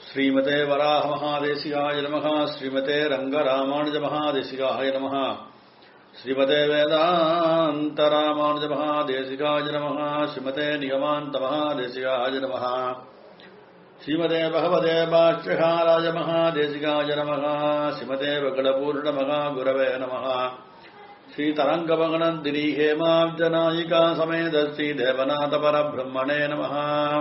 ஸ்ரீமதே வராக மகாதேசிகாய நமः ஸ்ரீமதே ரங்கராமானுஜ மகாதேசிகாய நமः ஸ்ரீமதே வேதாந்த ராமானுஜ மகாதேசிகாய நமः ஸ்ரீமதே நிகமாந்த மகாதேசிகாய நமः ஸ்ரீமதே பகவதே பாஷ்யகாராய மகாதேசிகாய நமः ஸ்ரீமதே வகடபூர்ண மகாகுரவே நமः श्रीतरङ्गमगनन्दिनी हेमाब्जनायिका समेत श्रीदेवनाथपरब्रह्मणे नमः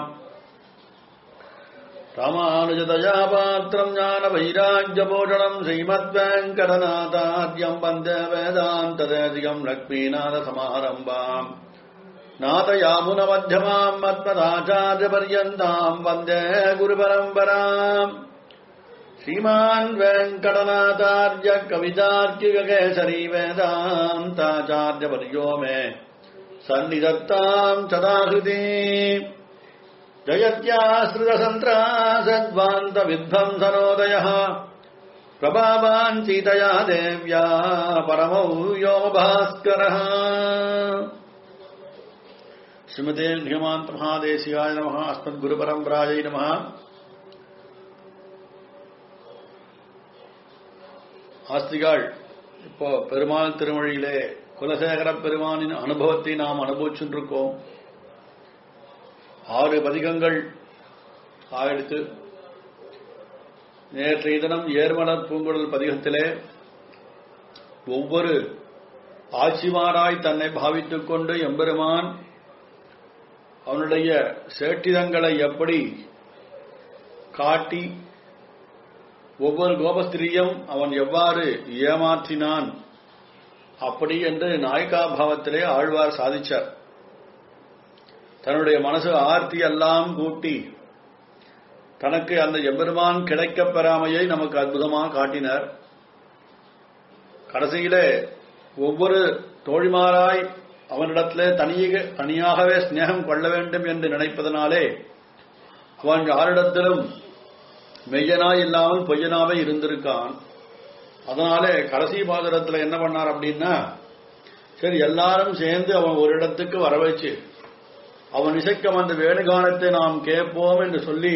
रामानुजतया पात्रम् ज्ञानवैराग्यभूषणम् श्रीमद्वेङ्कटनाथाद्यम् वन्दे वेदान्तदेशिकम् लक्ष्मीनाथसमारम्भाम् नाथयामुनमध्यमाम् मत्पदाचार्यपर्यन्ताम् वन्दे गुरुपरम्पराम् श्रीमान् वेङ्कटनाथार्य कवितार्किककेसरी वेदान्ताचार्यवर्यो मे सन्निधत्ताम् सदाहृति जयत्याश्रितसन्त्रासद्वान्तविध्वंसनोदयः प्रभावान् सीतया देव्या परमौ योमभास्करः श्रीमते नियमान्तमहादेशिकाय नमः अस्मद्गुरुपरम्परायै नमः ஆஸ்திகாள் இப்போ பெருமாள் திருமொழியிலே குலசேகர பெருமானின் அனுபவத்தை நாம் அனுபவிச்சுருக்கோம் ஆறு பதிகங்கள் ஆயிடுத்து நேற்றைய தினம் ஏர்மலர் பூங்குடல் பதிகத்திலே ஒவ்வொரு ஆட்சிமாராய் தன்னை பாவித்துக் கொண்டு எம்பெருமான் அவனுடைய சேட்டிதங்களை எப்படி காட்டி ஒவ்வொரு கோபஸ்திரியும் அவன் எவ்வாறு ஏமாற்றினான் அப்படி என்று நாயகாபாவத்திலே ஆழ்வார் சாதிச்சார் தன்னுடைய மனசு ஆர்த்தி எல்லாம் கூட்டி தனக்கு அந்த எம்பெருமான் கிடைக்கப் பெறாமையை நமக்கு அற்புதமாக காட்டினார் கடைசியிலே ஒவ்வொரு தோழிமாராய் அவனிடத்திலே தனியாக தனியாகவே ஸ்நேகம் கொள்ள வேண்டும் என்று நினைப்பதனாலே அவன் யாரிடத்திலும் மெய்யனாய் இல்லாமல் பொய்யனாவே இருந்திருக்கான் அதனாலே கடைசி பாதரத்தில் என்ன பண்ணார் அப்படின்னா சரி எல்லாரும் சேர்ந்து அவன் ஒரு இடத்துக்கு வர வச்சு அவன் இசைக்கம் அந்த வேணுகானத்தை நாம் கேட்போம் என்று சொல்லி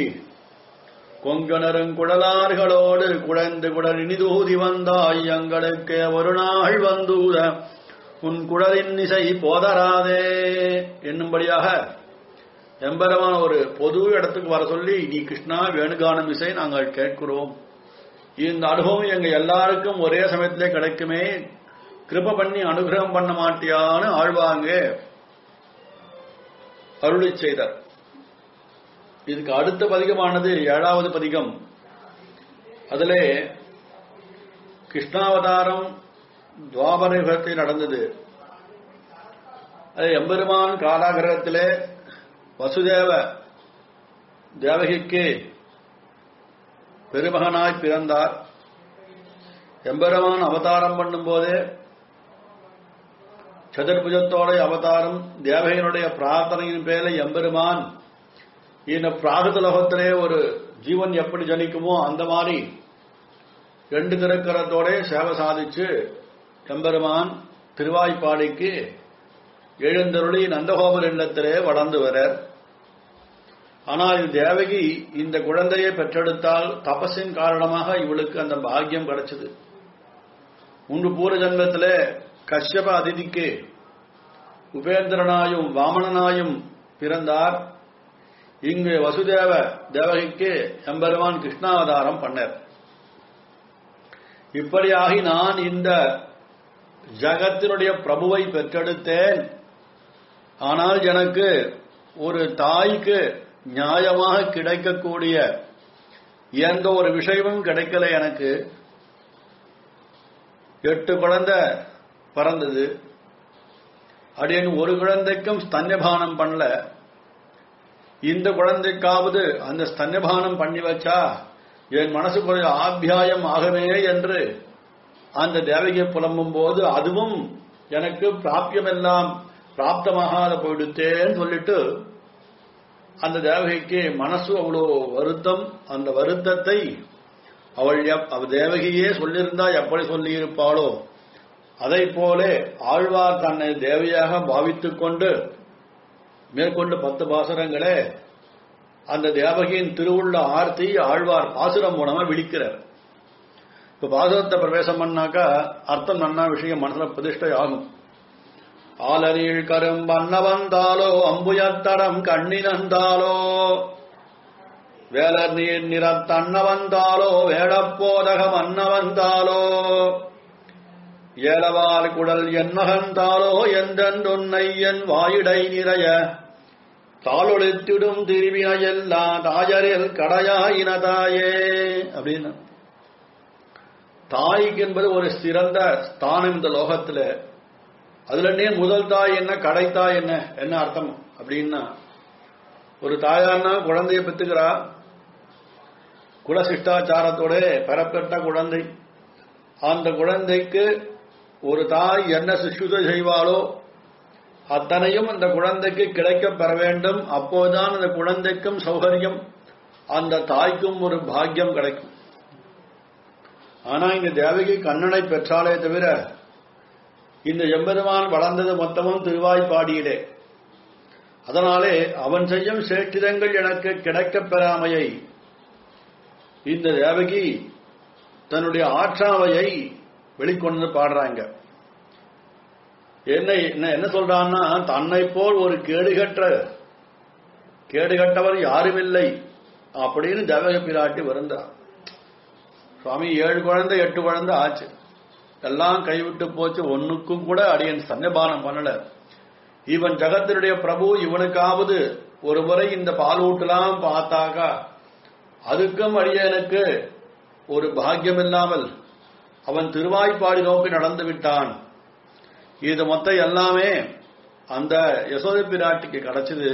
கொங்கணருங்குழலார்களோடு குழந்து குடல் இனிதூதி வந்தாய் எங்களுக்கு ஒரு நாள் வந்தூத உன் குடலின் இசை போதராதே என்னும்படியாக எம்பெருமான ஒரு பொது இடத்துக்கு வர சொல்லி நீ கிருஷ்ணா வேணுகானம் இசை நாங்கள் கேட்கிறோம் இந்த அனுபவம் எங்க எல்லாருக்கும் ஒரே சமயத்திலே கிடைக்குமே கிருப பண்ணி அனுகிரகம் பண்ண மாட்டியான்னு ஆழ்வாங்க அருளி செய்தார் இதுக்கு அடுத்த பதிகமானது ஏழாவது பதிகம் அதிலே கிருஷ்ணாவதாரம் துவாபரத்தில் நடந்தது அது எம்பெருமான் காலாகிரகத்திலே வசுதேவ தேவகிக்கு பெருமகனாய் பிறந்தார் எம்பெருமான் அவதாரம் பண்ணும்போதே சதுர்புஜத்தோட அவதாரம் தேவகையினுடைய பிரார்த்தனையின் பேரில் எம்பெருமான் இந்த பிராகதலோகத்திலே ஒரு ஜீவன் எப்படி ஜனிக்குமோ அந்த மாதிரி ரெண்டு திருக்கரத்தோட சேவை சாதிச்சு எம்பெருமான் திருவாய்ப்பாடிக்கு எழுந்தருளி நந்தகோபர் இல்லத்திலே வளர்ந்து வரார் ஆனால் தேவகி இந்த குழந்தையை பெற்றெடுத்தால் தபஸின் காரணமாக இவளுக்கு அந்த பாக்கியம் கிடைச்சது முன்பு பூர ஜன்மத்திலே கஷ்யப அதிதிக்கு உபேந்திரனாயும் வாமனனாயும் பிறந்தார் இங்கு வசுதேவ தேவகிக்கு எம்பெருமான் கிருஷ்ணாவதாரம் பண்ணார் இப்படியாகி நான் இந்த ஜகத்தினுடைய பிரபுவை பெற்றெடுத்தேன் ஆனால் எனக்கு ஒரு தாய்க்கு நியாயமாக கிடைக்கக்கூடிய எந்த ஒரு விஷயமும் கிடைக்கல எனக்கு எட்டு குழந்தை பிறந்தது அப்படின்னு ஒரு குழந்தைக்கும் ஸ்தன்யபானம் பண்ணல இந்த குழந்தைக்காவது அந்த ஸ்தன்யபானம் பண்ணி வச்சா என் மனசு கொஞ்சம் ஆத்தியாயம் ஆகவே என்று அந்த தேவகியை புலம்பும் போது அதுவும் எனக்கு பிராப்தியமெல்லாம் பிராப்தமாகாத போயிடுத்தேன்னு சொல்லிட்டு அந்த தேவகிக்கு மனசு அவ்வளோ வருத்தம் அந்த வருத்தத்தை அவள் அவ தேவகியே சொல்லியிருந்தா எப்படி சொல்லியிருப்பாளோ அதை போலே ஆழ்வார் தன்னை தேவையாக பாவித்துக் கொண்டு மேற்கொண்டு பத்து பாசரங்களே அந்த தேவகியின் திருவுள்ள ஆர்த்தி ஆழ்வார் பாசுரம் மூலமா விழிக்கிறார் இப்ப பாசுரத்தை பிரவேசம் பண்ணாக்கா அர்த்தம் நன்னா விஷயம் மனசுல பிரதிஷ்டை ஆகும் ஆலரீழ் கரும் வந்தவந்தாலோ அம்புயத்தடம் கண்ணினந்தாலோ வேலர் நீர் நிறத்தன்னவந்தாலோ வேடப்போதகம் அன்னவந்தாலோ ஏலவால் குடல் என் மகந்தாலோ எந்தென்றுன்னை என் வாயிடை நிறைய தாளொழித்திடும் திருவினையெல்லா தாயரில் கடையாயினதாயே அப்படின்னு தாய்க்கு என்பது ஒரு சிறந்த ஸ்தானம் இந்த லோகத்துல அதுல நீ முதல் தாய் என்ன கடை தாய் என்ன என்ன அர்த்தம் அப்படின்னா ஒரு தாயார்னா குழந்தைய பெத்துக்கிறா குலசிஷ்டாச்சாரத்தோட பெறப்பட்ட குழந்தை அந்த குழந்தைக்கு ஒரு தாய் என்ன சுசுதை செய்வாளோ அத்தனையும் அந்த குழந்தைக்கு கிடைக்க பெற வேண்டும் அப்போதுதான் அந்த குழந்தைக்கும் சௌகரியம் அந்த தாய்க்கும் ஒரு பாக்கியம் கிடைக்கும் ஆனா இந்த தேவகி கண்ணனை பெற்றாலே தவிர இந்த எம்பெருமான் வளர்ந்தது மொத்தமும் திருவாய்ப்பாடியிலே அதனாலே அவன் செய்யும் சேற்றிதங்கள் எனக்கு கிடைக்கப் பெறாமையை இந்த தேவகி தன்னுடைய ஆற்றாவையை வெளிக்கொண்டு பாடுறாங்க என்ன என்ன என்ன சொல்றான்னா தன்னை போல் ஒரு கேடுகற்ற கேடுகட்டவர் யாருமில்லை அப்படின்னு தேவக பிராட்டி வருந்தார் சுவாமி ஏழு குழந்தை எட்டு குழந்தை ஆச்சு எல்லாம் கைவிட்டு போச்சு ஒன்னுக்கும் கூட அடியன் சன்னிபானம் பண்ணல இவன் ஜகத்தினுடைய பிரபு இவனுக்காவது ஒரு முறை இந்த பாலூட்டலாம் பார்த்தாக்கா அதுக்கும் அடியனுக்கு ஒரு பாக்கியம் இல்லாமல் அவன் திருவாய்ப்பாடி நோக்கி நடந்து விட்டான் இது மொத்தம் எல்லாமே அந்த யசோத பிராட்டிக்கு கிடைச்சது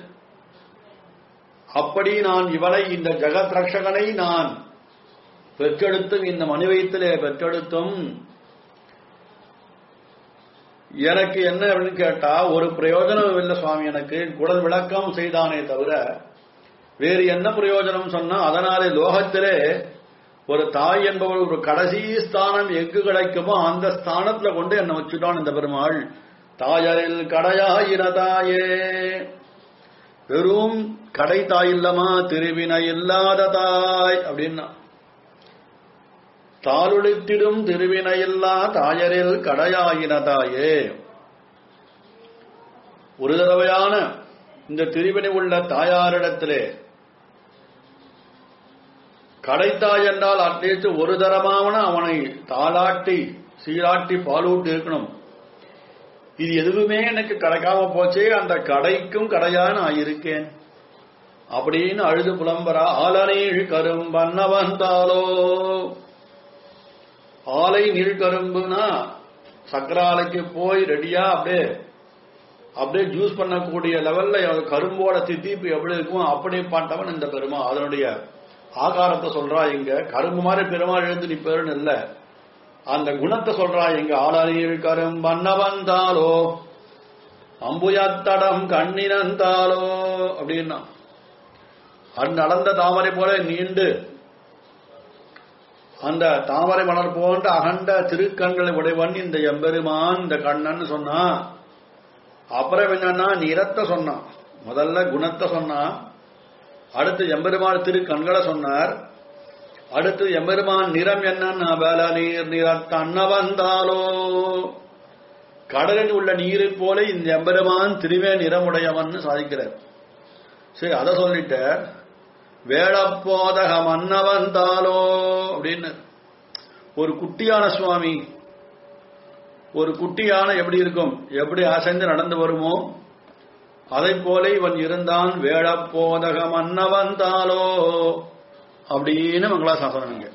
அப்படி நான் இவனை இந்த ஜெகத் ரட்சகனை நான் பெற்றெடுத்தும் இந்த மணிவயத்திலே பெற்றெடுத்தும் எனக்கு என்ன அப்படின்னு கேட்டா ஒரு பிரயோஜனம் இல்லை சுவாமி எனக்கு குடல் விளக்கம் செய்தானே தவிர வேறு என்ன பிரயோஜனம் சொன்னா அதனாலே லோகத்திலே ஒரு தாய் என்பவர் ஒரு கடைசி ஸ்தானம் எங்கு கிடைக்குமோ அந்த ஸ்தானத்துல கொண்டு என்ன வச்சுட்டான் இந்த பெருமாள் தாயரில் கடையாயிர தாயே வெறும் கடை தாய் இல்லமா திருவினை இல்லாத தாய் அப்படின்னா தாளுளித்திடும் திருவினையில்லா தாயரில் கடையாயின தாயே ஒரு தடவையான இந்த திருவினை உள்ள தாயாரிடத்திலே கடைத்தாய் என்றால் அட்லீஸ்ட் ஒரு தரமாவன அவனை தாளாட்டி சீராட்டி பாலூட்டி இருக்கணும் இது எதுவுமே எனக்கு கிடைக்காம போச்சே அந்த கடைக்கும் கடையா நான் இருக்கேன் அப்படின்னு அழுது புலம்பரா ஆலனீழ் கரும் வந்தவந்தாலோ ஆலை நீழ்கரும்புனா சக்கராலைக்கு போய் ரெடியா அப்படியே அப்படியே ஜூஸ் பண்ணக்கூடிய லெவல்ல கரும்போட தித்திப்பு எப்படி இருக்கும் அப்படி பாட்டவன் இந்த பெருமா அதனுடைய ஆகாரத்தை சொல்றா இங்க கரும்பு மாதிரி பெருமாள் எழுந்து நிப்பேருன்னு இல்ல அந்த குணத்தை சொல்றா இங்க ஆளநீர் கரும் வந்தவந்தாலோ அம்புயத்தடம் கண்ணினந்தாலோ அப்படின்னா அந்த நடந்த தாமரை போல நீண்டு அந்த தாமரை மலர் போன்ற அகண்ட திருக்கண்களை உடையவன் இந்த எம்பெருமான் இந்த கண்ணன் சொன்னா அப்புறம் என்னன்னா நிறத்தை சொன்னான் முதல்ல குணத்தை சொன்னான் அடுத்து எம்பெருமான் திரு கண்களை சொன்னார் அடுத்து எம்பெருமான் நிறம் என்னன்னா வேல நீர் நிறத்தன்ன வந்தாலோ கடலில் உள்ள நீரில் போல இந்த எம்பெருமான் திருவே நிறமுடையவன் சாதிக்கிறார் சரி அதை சொல்லிட்டு வேளப்போதக மன்னவந்தாலோ அப்படின்னு ஒரு குட்டியான சுவாமி ஒரு குட்டியான எப்படி இருக்கும் எப்படி அசைந்து நடந்து வருமோ அதை போல இவன் இருந்தான் வேளப்போதக மன்னவந்தாலோ அப்படின்னு மங்களாசாசனம் இங்க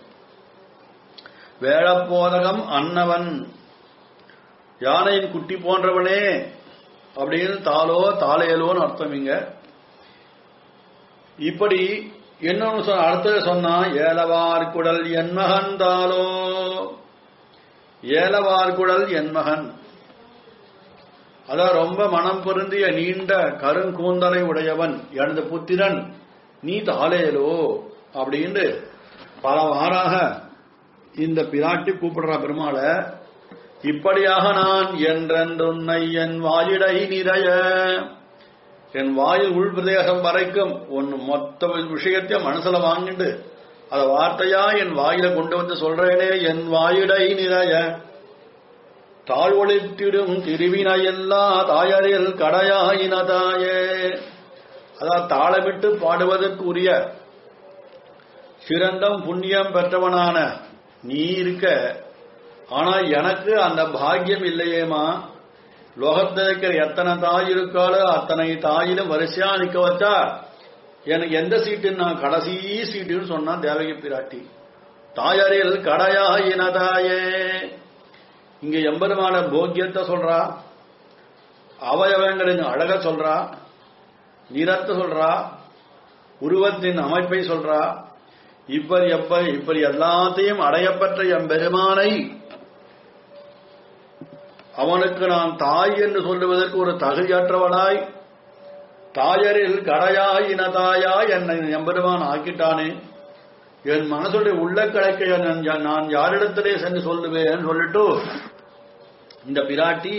வேளப்போதகம் அன்னவன் யானையின் குட்டி போன்றவனே அப்படின்னு தாளோ தாளையலோன்னு அர்த்தம் இங்க இப்படி இன்னொன்னு சொன்ன அடுத்தது சொன்னா ஏலவார் குடல் என் மகன் தாளோ ஏலவார் குடல் என் மகன் அதான் ரொம்ப மனம் பொருந்திய நீண்ட கருங்கூந்தலை உடையவன் எனது புத்திரன் நீ தாளேலோ அப்படின்னு பல வாராக இந்த பிராட்டி கூப்பிடுற பெருமாள இப்படியாக நான் என்றென்றுன்னை என் வாயிடை நிறைய என் வாயில் உள் பிரதேசம் வரைக்கும் ஒன்னு மொத்த விஷயத்தையும் மனசுல வாங்கிட்டு அத வார்த்தையா என் வாயில கொண்டு வந்து சொல்றேனே என் வாயிடை நிறைய தாழ்வொழித்திடும் திருவினையெல்லா தாயரில் கடையாயின தாயே அதான் தாளமிட்டு பாடுவதற்குரிய சிறந்தம் புண்ணியம் பெற்றவனான நீ இருக்க ஆனா எனக்கு அந்த பாக்கியம் இல்லையேமா லோகத்தில் இருக்கிற எத்தனை தாய் இருக்காளோ அத்தனை தாயிலும் வரிசையா நிக்க வச்சா எனக்கு எந்த சீட்டு நான் கடைசி சீட்டுன்னு சொன்னா தேவகி பிராட்டி தாயரில் கடையாயின தாயே இங்க எம்பெருமான போக்கியத்தை சொல்றா அவயவங்களின் அழக சொல்றா நிறத்தை சொல்றா உருவத்தின் அமைப்பை சொல்றா இப்படி எப்ப இப்படி எல்லாத்தையும் அடையப்பட்ட எம்பெருமானை அவனுக்கு நான் தாய் என்று சொல்லுவதற்கு ஒரு தகுதியற்றவனாய் தாயரில் கடையாய் இன தாயாய் என்னை எம்பெருமான் ஆக்கிட்டானே என் மனசுடைய உள்ள கிடைக்க நான் நான் யாரிடத்திலே சென்று சொல்லுவேன் சொல்லிட்டு இந்த பிராட்டி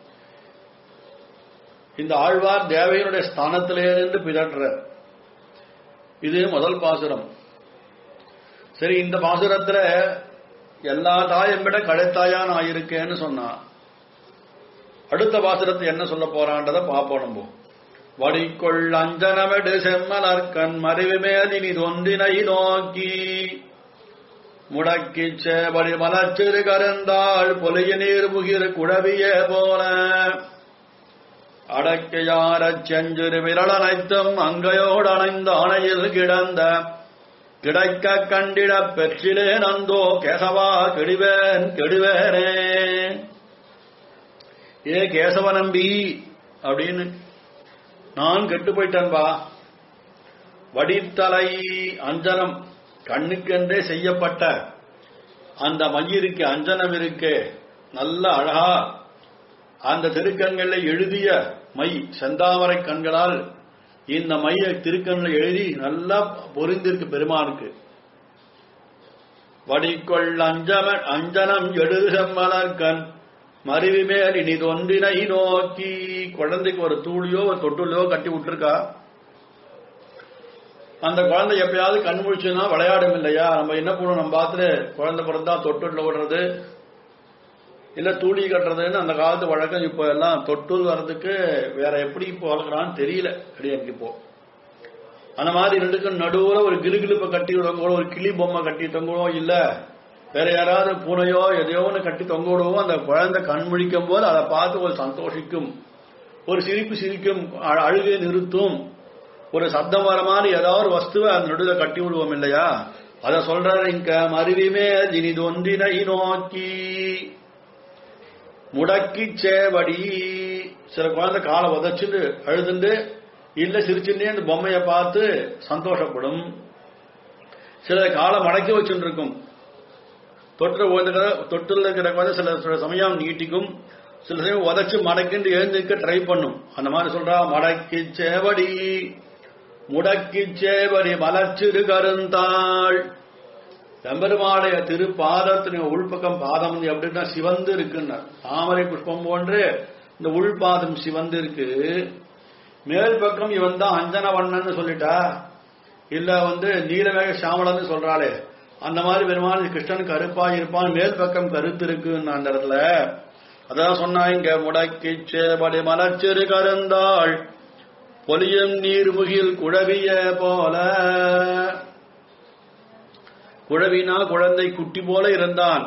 இந்த ஆழ்வார் தேவையனுடைய ஸ்தானத்திலே நின்று பிதற்ற இது முதல் பாசுரம் சரி இந்த பாசுரத்துல எல்லா தாயும் விட கடைத்தாயா நான் இருக்கேன்னு சொன்னா அடுத்த பாசுரத்தை என்ன சொல்ல போறான்றத பாப்போம் நம்ம வடிக்கொள் அஞ்சனமெடு செம்மலர்கண் மறைவு மேலினி தொன்றினை நோக்கி முடக்கிச் சேவடி மலச்சிறு கருந்தாள் பொலிய நீர் முகிர் குழவிய போல அடக்கையாரச் செஞ்சிறு விரலனைத்தும் அங்கையோடு அணைந்த அணையில் கிடந்த கிடைக்க கண்டிட பெற்றிலே நந்தோ கேசவா கெடுவேன் கெடுவேனே ஏ கேசவ நம்பி அப்படின்னு நான் கெட்டு போயிட்டேன்பா வடித்தலை அஞ்சனம் கண்ணுக்கென்றே செய்யப்பட்ட அந்த மையிருக்கு அஞ்சனம் இருக்கு நல்ல அழகா அந்த திருக்கண்களை எழுதிய மை செந்தாமரை கண்களால் இந்த மைய திருக்கண்களை எழுதி நல்லா பொருந்திருக்கு பெருமானுக்கு வடிக்கொள் அஞ்சம அஞ்சனம் எழுது செம்மலர்கண் மருவி மேல் இனி தொன்றினை நோக்கி குழந்தைக்கு ஒரு தூளியோ ஒரு தொட்டுலையோ கட்டி விட்டுருக்கா அந்த குழந்தை எப்பயாவது கண் முழிச்சுன்னா விளையாடும் இல்லையா நம்ம என்ன பண்ணுவோம் நம்ம பார்த்துட்டு குழந்தை பிறந்தா தொட்டுல விடுறது இல்ல தூளி கட்டுறதுன்னு அந்த காலத்து வழக்கம் இப்போ எல்லாம் தொட்டுல் வர்றதுக்கு வேற எப்படி இப்போ வளர்க்குறான்னு தெரியல எனக்கு இப்போ அந்த மாதிரி ரெண்டுக்கும் நடுவுல ஒரு கிலுகிலுப்பை கட்டி தொங்குவோம் ஒரு கிளி பொம்மை கட்டி தொங்குவோம் இல்ல வேற யாராவது பூனையோ எதையோ ஒன்று கட்டி தொங்க விடுவோம் அந்த குழந்தை கண் முழிக்கும் போது அதை பார்த்து ஒரு சந்தோஷிக்கும் ஒரு சிரிப்பு சிரிக்கும் அழ- அழுகை நிறுத்தும் ஒரு சப்தம் வர மாதிரி ஏதாவது ஒரு வஸ்துவை அந்த நடுவில் கட்டி விடுவோம் இல்லையா அத சொல்றாரு இங்க மருவிமே இனிது ஒன்றினை நோக்கி முடக்கி சேவடி சில குழந்தை காலை உதச்சுட்டு அழுதுண்டு இல்ல சிரிச்சுட்டே அந்த பொம்மையை பார்த்து சந்தோஷப்படும் சில காலை மடக்கி வச்சுட்டு இருக்கும் தொற்று ஓதுகிற தொட்டில் இருக்கிற குழந்தை சில சில சமயம் நீட்டிக்கும் சில சமயம் உதச்சு மடக்கிண்டு எழுந்திருக்க ட்ரை பண்ணும் அந்த மாதிரி சொல்றா மடக்கி சேவடி முடக்கி சேவடி மலச்சிறு கருந்தாள் எம்பெருமாடைய திருப்பாதத்தின் உள்பக்கம் பாதம் வந்து எப்படின்னா சிவந்து இருக்குன்னா தாமரை புஷ்பம் போன்று இந்த உள்பாதம் சிவந்து இருக்கு மேல் பக்கம் இவன் தான் அஞ்சன வண்ணன்னு சொல்லிட்டா இல்ல வந்து நீலமேக சாமலன்னு சொல்றாளே அந்த மாதிரி பெருமாள் கிருஷ்ணன் கருப்பா இருப்பான் மேல் பக்கம் கருத்து இருக்குன்னு அந்த இடத்துல அதான் சொன்னா இங்க முடக்கி சேவடி மலச்சிறு கருந்தாள் பொலியும் நீர்முகில் குழவிய போல குழவினா குழந்தை குட்டி போல இருந்தான்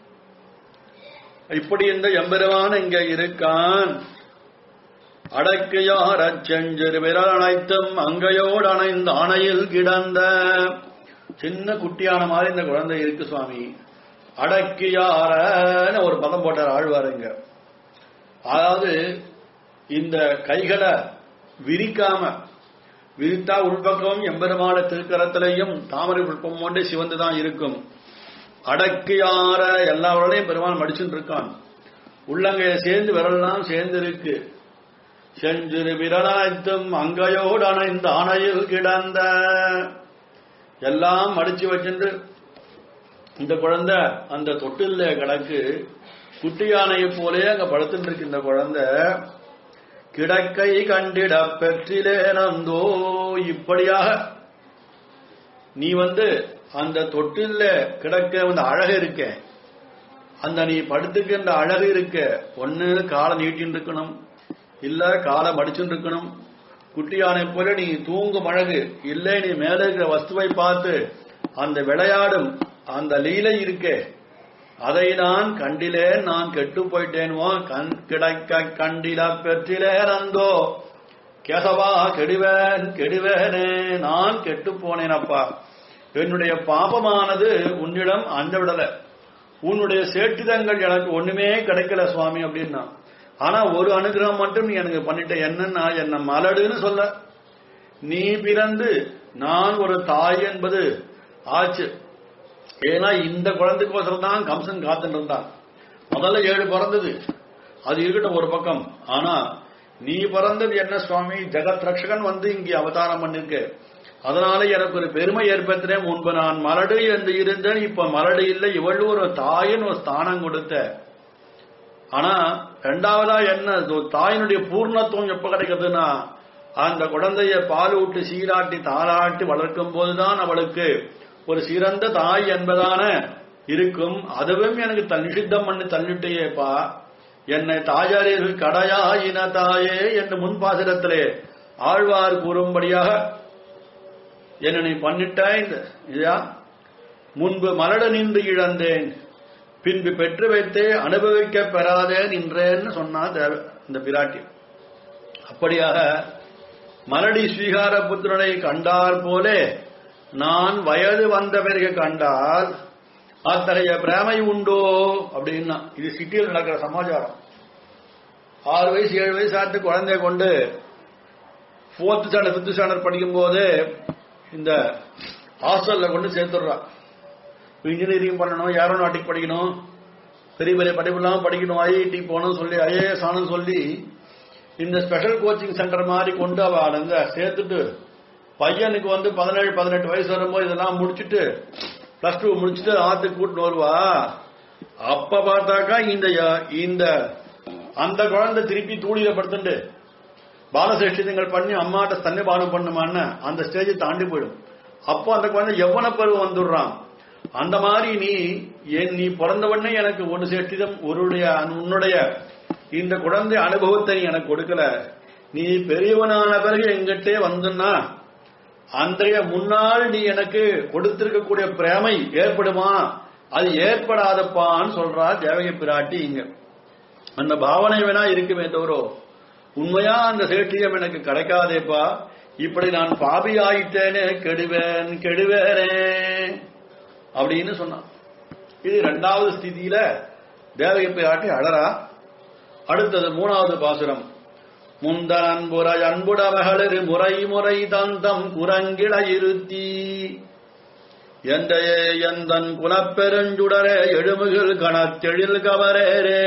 இப்படி இந்த எம்பெருமான் இங்க இருக்கான் அடக்கையார் அச்செஞ்சரு விரல் அனைத்தும் அங்கையோடு அணைந்த அணையில் கிடந்த சின்ன குட்டியான மாதிரி இந்த குழந்தை இருக்கு சுவாமி அடக்கியாரன்னு ஒரு பதம் போட்டார் ஆழ்வாருங்க அதாவது இந்த கைகளை விரிக்காம விரித்தா உள்பக்கம் எம்பெருமான திருக்கரத்திலையும் தாமரை புஷ்பம் போன்றே சிவந்து தான் இருக்கும் அடக்கியார எல்லாரோடையும் பெருமான் மடிச்சுட்டு இருக்கான் உள்ளங்கைய சேர்ந்து விரல்லாம் சேர்ந்து இருக்கு செஞ்சிரு விரலாய்த்தும் அங்கையோடு அணைந்த அணையில் கிடந்த எல்லாம் மடிச்சு வச்சுட்டு இந்த குழந்தை அந்த தொட்டில்ல கிடக்கு குட்டி யானையை போலே அங்க படுத்துட்டு இருக்கு இந்த குழந்தை கிடக்கை கண்டிட பெற்றிலேனந்தோ இப்படியாக நீ வந்து அந்த தொட்டில்ல கிடக்க அந்த அழகு இருக்க அந்த நீ படுத்துக்கின்ற அழகு இருக்க ஒண்ணு காலை நீட்டின்னு இருக்கணும் இல்ல காலை மடிச்சுட்டு இருக்கணும் குட்டியானை போல நீ தூங்கும் அழகு இல்லை நீ மேல இருக்கிற வஸ்துவை பார்த்து அந்த விளையாடும் அந்த லீலை இருக்கே அதை நான் கண்டிலேன் நான் கெட்டு போயிட்டேன்வோ கண் கிடைக்க கண்டில பெற்றிலேன் அந்தோ கேசவா கெடுவேன் கெடுவேனே நான் கெட்டு போனேன் அப்பா என்னுடைய பாபமானது உன்னிடம் அந்த விடல உன்னுடைய சேட்டிதங்கள் எனக்கு ஒண்ணுமே கிடைக்கல சுவாமி அப்படின்னா ஆனா ஒரு அனுகிரகம் மட்டும் நீ எனக்கு பண்ணிட்ட என்னன்னா என்ன மலடுன்னு சொல்ல நீ பிறந்து நான் ஒரு தாய் என்பது ஆச்சு ஏன்னா இந்த குழந்தைக்கோசரம் தான் கம்சன் காத்துட்டு இருந்தான் முதல்ல ஏழு பிறந்தது அது இருக்கட்டும் ஒரு பக்கம் ஆனா நீ பிறந்தது என்ன சுவாமி ஜெகத் ரட்சகன் வந்து இங்கே அவதாரம் பண்ணிருக்க அதனால எனக்கு ஒரு பெருமை ஏற்படுத்துறேன் முன்பு நான் மலடு என்று இருந்தேன் இப்ப மலடு இல்லை இவள் ஒரு தாயின் ஒரு ஸ்தானம் கொடுத்த ஆனா ரெண்டாவதா என்ன இது தாயினுடைய பூர்ணத்துவம் எப்ப கிடைக்குதுன்னா அந்த குழந்தைய பால் ஊட்டி சீராட்டி தாளாட்டி வளர்க்கும் போதுதான் அவளுக்கு ஒரு சிறந்த தாய் என்பதான இருக்கும் அதுவும் எனக்கு தன் நிஷித்தம் பண்ணி தள்ளிட்டேப்பா என்னை தாயாரீர்கள் கடையாயின தாயே என்று முன்பாசிரத்திலே ஆழ்வார் கூறும்படியாக என்ன நீ பண்ணிட்டாய் இந்த- இதா முன்பு மலட நின்று இழந்தேன் பின்பு பெற்று வைத்தே அனுபவிக்க பெறாதே நின்றேன்னு சொன்னா தேவ- இந்த பிராட்டி அப்படியாக மலடி ஸ்வீகார புத்திரனை கண்டார் போலே நான் வயது வந்த பிறகு கண்டால் அத்தகைய பிரேமை உண்டோ அப்படின்னா இது சிட்டியில் நடக்கிற சமாச்சாரம் ஆறு வயசு ஏழு வயசு ஆட்டு குழந்தைய கொண்டு ஃபோர்த் ஸ்டாண்டர்ட் ஃபிஃப்த் ஸ்டாண்டர்ட் படிக்கும் போது இந்த ஹாஸ்டல்ல கொண்டு சேர்த்துடுறா இன்ஜினியரிங் பண்ணணும் ஏரோநாட்டிக் படிக்கணும் பெரிய பெரிய படிப்புலாம் படிக்கணும் ஐஐடி போகணும் சொல்லி ஐஏஎஸ் ஆனும் சொல்லி இந்த ஸ்பெஷல் கோச்சிங் சென்டர் மாதிரி கொண்டு அவ அங்க சேர்த்துட்டு பையனுக்கு வந்து பதினேழு பதினெட்டு வயசு வரும்போது இதெல்லாம் முடிச்சுட்டு பிளஸ் டூ முடிச்சுட்டு ஆத்துக்கு கூட்டிட்டு வருவா அப்ப பார்த்தாக்கா இந்த இந்த அந்த குழந்தை திருப்பி தூளியில படுத்துட்டு பாலசேஷ்டிதங்கள் பண்ணி அம்மாட்ட ஸ்தன்யபானம் பண்ணுமான்னு அந்த ஸ்டேஜை தாண்டி போயிடும் அப்போ அந்த குழந்தை எவ்வளவு பருவம் வந்துடுறான் அந்த மாதிரி நீ ஏன் நீ பிறந்த உடனே எனக்கு ஒன்னு சேஷ்டிதம் உன்னுடைய உன்னுடைய இந்த குழந்தை அனுபவத்தை நீ எனக்கு கொடுக்கல நீ பெரியவனான பிறகு எங்கிட்டே வந்துன்னா அன்றைய முன்னால் நீ எனக்கு கொடுத்திருக்கக்கூடிய பிரேமை ஏற்படுமா அது ஏற்படாதப்பான்னு சொல்றா தேவகி பிராட்டி இங்க அந்த பாவனை வேணா இருக்குமே தவிர உண்மையா அந்த சேட்டியம் எனக்கு கிடைக்காதேப்பா இப்படி நான் பாபி ஆயிட்டேனே கெடுவேன் கெடுவேனே அப்படின்னு சொன்னான் இது ரெண்டாவது ஸ்திதியில தேவகி பிராட்டி அழறா அடுத்தது மூணாவது பாசுரம் முந்தன் அன்புரை அன்புடமகளிரு முறை முறை தந்தம் குரங்கிட இருத்தி எந்தையே எந்தன் குலப்பெருஞ்சுடரே எழுமுகில் கணத்தெழில் கவரேரே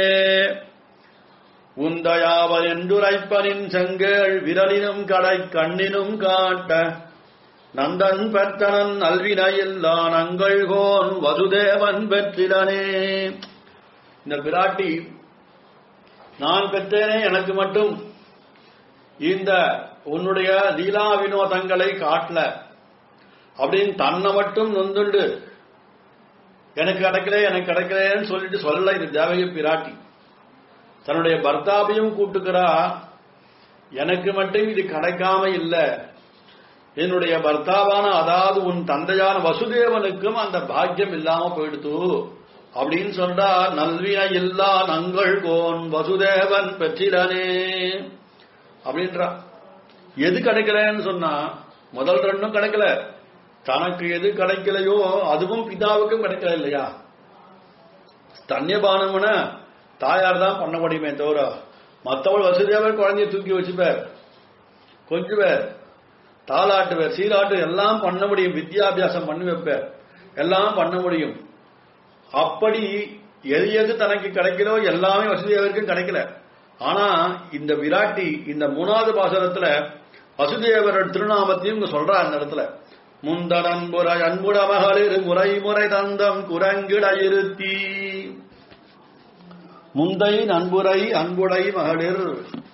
உந்தயாவர் என்றுரைப்பனின் செங்கேள் விரலினும் கடை கண்ணினும் காட்ட நந்தன் பெற்றனன் நல்வினையில்லான் அங்கள்கோன் வசுதேவன் பெற்றிடனே இந்த பிராட்டி நான் பெற்றேனே எனக்கு மட்டும் இந்த உன்னுடைய லீலா வினோதங்களை காட்டல அப்படின்னு தன்னை மட்டும் நொந்துண்டு எனக்கு கிடைக்கல எனக்கு கிடைக்கலன்னு சொல்லிட்டு சொல்லல இது தேவகி பிராட்டி தன்னுடைய பர்த்தாவையும் கூட்டுக்கிறா எனக்கு மட்டும் இது கிடைக்காம இல்ல என்னுடைய பர்த்தாவான அதாவது உன் தந்தையான வசுதேவனுக்கும் அந்த பாக்கியம் இல்லாம போயிடுத்து அப்படின்னு சொல்றா நல்வின இல்லா நங்கள் கோன் வசுதேவன் பெற்றிடனே அப்படின்றா எது கிடைக்கலன்னு சொன்னா முதல் ரெண்டும் கிடைக்கல தனக்கு எது கிடைக்கலையோ அதுவும் பிதாவுக்கும் கிடைக்கல இல்லையா ஸ்தன்யபானம்னா தாயார் தான் பண்ண முடியுமே தவிர மற்றவள் வசதியாவர் குழந்தைய தூக்கி வச்சுப்பார் கொஞ்சுவார் தாளாட்டுவார் சீலாட்டு எல்லாம் பண்ண முடியும் வித்யாபியாசம் பண்ணி வைப்பார் எல்லாம் பண்ண முடியும் அப்படி எது எது தனக்கு கிடைக்கிறோ எல்லாமே வசுதேவருக்கும் கிடைக்கல ஆனா இந்த விராட்டி இந்த மூணாவது பாசனத்துல வசுதேவரோட திருநாமத்தையும் இங்க சொல்றா அந்த இடத்துல முந்தன் அன்புரை அன்புட மகளிர் முறை முறை தந்தம் குரங்கிட இருத்தி முந்தை நண்புரை அன்புடை மகளிர்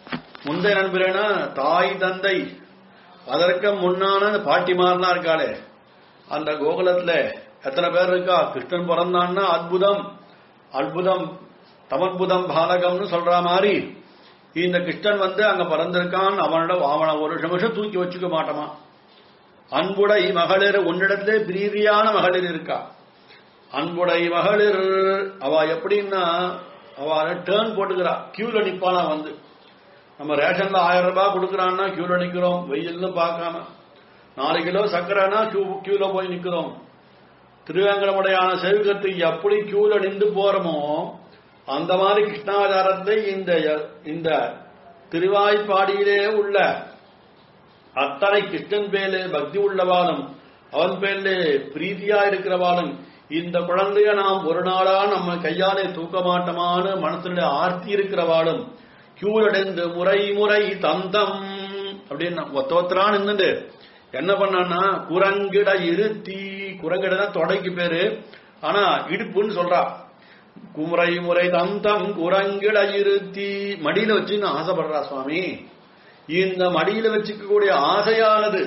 முந்தைய நண்பரேனா தாய் தந்தை அதற்கு முன்னான பாட்டிமார்லாம் இருக்காளே அந்த கோகுலத்துல எத்தனை பேர் இருக்கா கிருஷ்ணன் பிறந்தான்னா அற்புதம் அற்புதம் தமற்புதம் பாலகம்னு சொல்ற மாதிரி இந்த கிருஷ்ணன் வந்து அங்க பிறந்திருக்கான் அவனோட அவனை ஒரு நிமிஷம் தூக்கி வச்சுக்க மாட்டோமா அன்புடை மகளிர் உன்னிடத்திலே பிரீதியான மகளிர் இருக்கா அன்புடை மகளிர் அவ எப்படின்னா அவ டேர்ன் போட்டுக்கிறா கியூல நிப்பானா வந்து நம்ம ரேஷன்ல ஆயிரம் ரூபாய் கொடுக்கறான்னா கியூல நிக்கிறோம் வெயில்னு பார்க்காம நாலு கிலோ சக்கரைனா கியூ கியூல போய் நிக்கிறோம் திருவேங்கடமுடையான சேவிகத்துக்கு எப்படி கியூல நின்று போறோமோ அந்த மாதிரி கிருஷ்ணாச்சாரத்தை இந்த இந்த திருவாய்ப்பாடியிலே உள்ள அத்தனை கிருஷ்ணன் பேர்ல பக்தி உள்ளவாளும் அவன் பேர்ல பிரீதியா இருக்கிறவாளும் இந்த குழந்தைய நாம் ஒரு நாளா நம்ம கையாலே தூக்க மாட்டோமான்னு மனசுல ஆர்த்தி இருக்கிறவாளும் கியூரடைந்து முறை முறை தந்தம் அப்படின்னு ஒத்த ஒத்தரா நின்னுட்டு என்ன பண்ணான்னா குரங்கிட இருத்தி குரங்கிட தொடைக்கு பேரு ஆனா இடுப்புன்னு சொல்றா குமுறை முறை தந்தம் குரங்கிட இருத்தி மடியில வச்சுன்னு ஆசைப்படுறா சுவாமி இந்த மடியில வச்சுக்க கூடிய ஆசையானது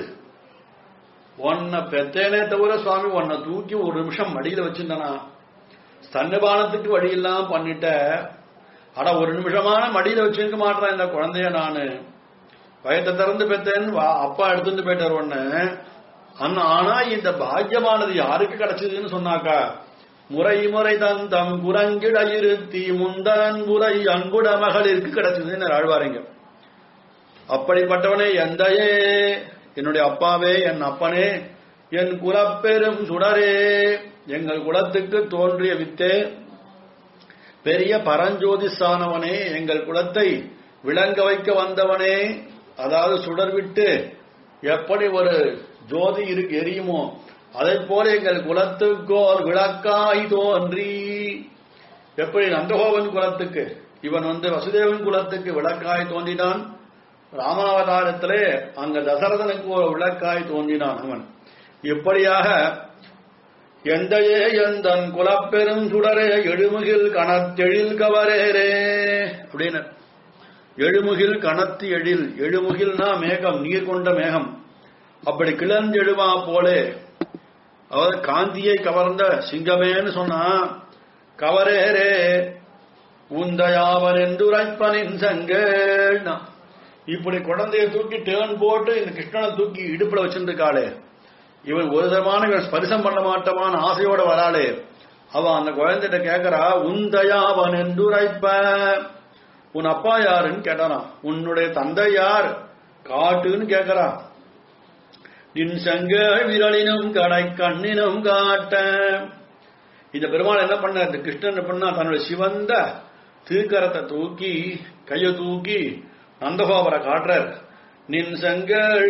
உன்னை பெத்தேனே தவிர சுவாமி உன்னை தூக்கி ஒரு நிமிஷம் மடியில வச்சிருந்தனா ஸ்தன்னபானத்துக்கு வழியெல்லாம் பண்ணிட்ட ஆனா ஒரு நிமிஷமான மடியில வச்சிருக்க மாட்டேன் இந்த குழந்தைய நானு வயத்தை திறந்து பெத்தேன்னு வா- அப்பா எடுத்துட்டு போயிட்டார் ஒண்ணு அண்ணா ஆனா இந்த பாக்கியமானது யாருக்கு கிடைச்சதுன்னு சொன்னாக்கா முறை முறை தந்தம் குரங்கிட இருத்தி முந்தன் முறை அன்புட மகளிருக்கு கிடைச்சதுன்னு ஆழ்வாருங்க அப்படிப்பட்டவனே எந்தையே என்னுடைய அப்பாவே என் அப்பனே என் குலப்பெரும் சுடரே எங்கள் குலத்துக்கு தோன்றிய வித்தே பெரிய பரஞ்சோதிசானவனே எங்கள் குலத்தை விளங்க வைக்க வந்தவனே அதாவது சுடர் விட்டு எப்படி ஒரு ஜோதி இருக்கு எரியுமோ அதைப் போல எங்கள் குலத்துக்கோர் விளக்காய் தோன்றி எப்படி நந்தகோபன் குலத்துக்கு இவன் வந்து வசுதேவன் குலத்துக்கு விளக்காய் தோன்றினான் ராமாவதாரத்திலே அங்க தசரதனுக்கு ஒரு விளக்காய் தோன்றினான் அவன் இப்படியாக எந்தையே எந்தன் குலப்பெரும் சுடரே எழுமுகில் கணத்தெழில் கவரேரே அப்படின்னு எழுமுகில் கணத்து எழில் எழுமுகில்னா மேகம் நீர் கொண்ட மேகம் அப்படி கிளந்தெழுவா போலே அவர் காந்தியை கவர்ந்த சிங்கமேன்னு சொன்னா கவரேரே உந்தயாவன் என்றுரைப்பனின் சங்கேள்னா இப்படி குழந்தைய தூக்கி டேர்ன் போட்டு இந்த கிருஷ்ணனை தூக்கி இடுப்புல வச்சிருக்காளே இவன் ஒரு விதமான இவன் ஸ்பரிசம் பண்ண மாட்டமான ஆசையோட வராளே அவ அந்த குழந்தைகிட்ட கேக்குறா உந்தயாவன் என்றுரைப்ப உன் அப்பா யாருன்னு கேட்டாராம் உன்னுடைய தந்தை யார் காட்டுன்னு கேக்குறா நின் சங்க விரலினும் கடை கண்ணினும் காட்ட இந்த பெருமாள் என்ன பண்ண இந்த கிருஷ்ணன் என்ன பண்ணா தன்னுடைய சிவந்த திருக்கரத்தை தூக்கி கையை தூக்கி நந்தகோபரை காட்டுறார் நின் செங்கல்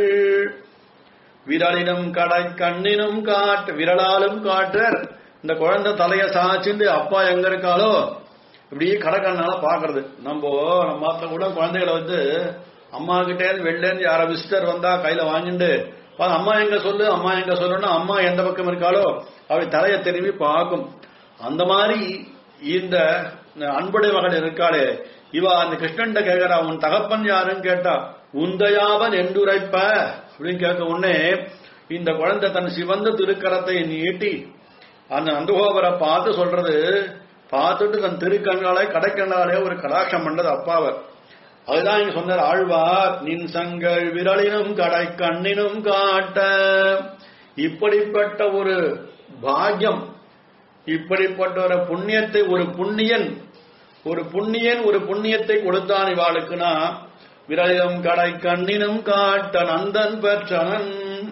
விரலினும் கடை கண்ணினும் காட்டு விரலாலும் காட்டுறார் இந்த குழந்தை தலைய சாச்சுண்டு அப்பா எங்க இருக்காளோ இப்படி கடக்கண்ணால பாக்குறது நம்ம நம்ம மாத்த கூட குழந்தைகளை வந்து அம்மா கிட்டே வெளிலேருந்து யார விசிட்டர் வந்தா கையில வாங்கிட்டு "பா, அம்மா எங்க சொல்லு அம்மா எங்க சொல்லுன்னா அம்மா எந்த பக்கம் இருக்காளோ அவள் தலையை திரும்பி பார்க்கும் அந்த மாதிரி இந்த அன்புடைய மகள் இருக்காளே இவ அந்த கிருஷ்ணன்ட்ட கேக்குறா உன் தகப்பன் யாருன்னு கேட்டா உந்தயாவன் என்றுரைப்ப அப்படின்னு கேட்க உடனே இந்த குழந்தை தன் சிவந்த திருக்கரத்தை நீட்டி அந்த நந்தகோபரை பார்த்து சொல்றது பார்த்துட்டு தன் திருக்கண்ணாலே கடைக்கண்ணாலே ஒரு கடாட்சம் பண்ணது அப்பாவை அதுதான் இங்க சொன்னார் ஆழ்வார் நின் சங்கள் விரலினும் கடை கண்ணினும் காட்ட இப்படிப்பட்ட ஒரு பாக்கியம் இப்படிப்பட்ட ஒரு புண்ணியத்தை ஒரு புண்ணியன் ஒரு புண்ணியன் ஒரு புண்ணியத்தை கொடுத்தான் இவாளுக்குனா விரலினும் கடை கண்ணினும் காட்ட நந்தன் பெற்றனன்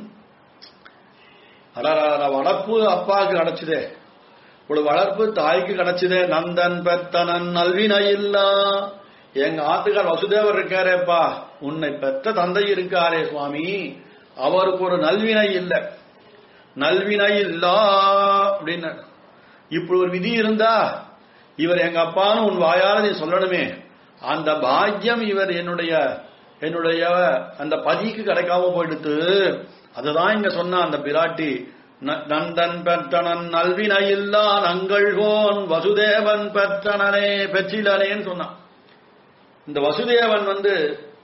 அடடா வளர்ப்பு அப்பாவுக்கு கிடைச்சதே ஒரு வளர்ப்பு தாய்க்கு கிடைச்சதே நந்தன் பெத்தனன் நல்வினை இல்லா எங்க ஆத்துக்கார் வசுதேவர் இருக்காரேப்பா உன்னை பெற்ற தந்தை இருக்காரே சுவாமி அவருக்கு ஒரு நல்வினை இல்லை நல்வினை இல்லா அப்படின்னு இப்படி ஒரு விதி இருந்தா இவர் எங்க அப்பான்னு உன் வாயால நீ சொல்லணுமே அந்த பாக்கியம் இவர் என்னுடைய என்னுடைய அந்த பதிக்கு கிடைக்காம போயிடுத்து அதுதான் இங்க சொன்ன அந்த பிராட்டி ந- நந்தன் பெற்றனன் நல்வினையில்லா நங்கள்கோன் வசுதேவன் பெற்றனனே பெற்றிலனேன்னு சொன்னான் இந்த வசுதேவன் வந்து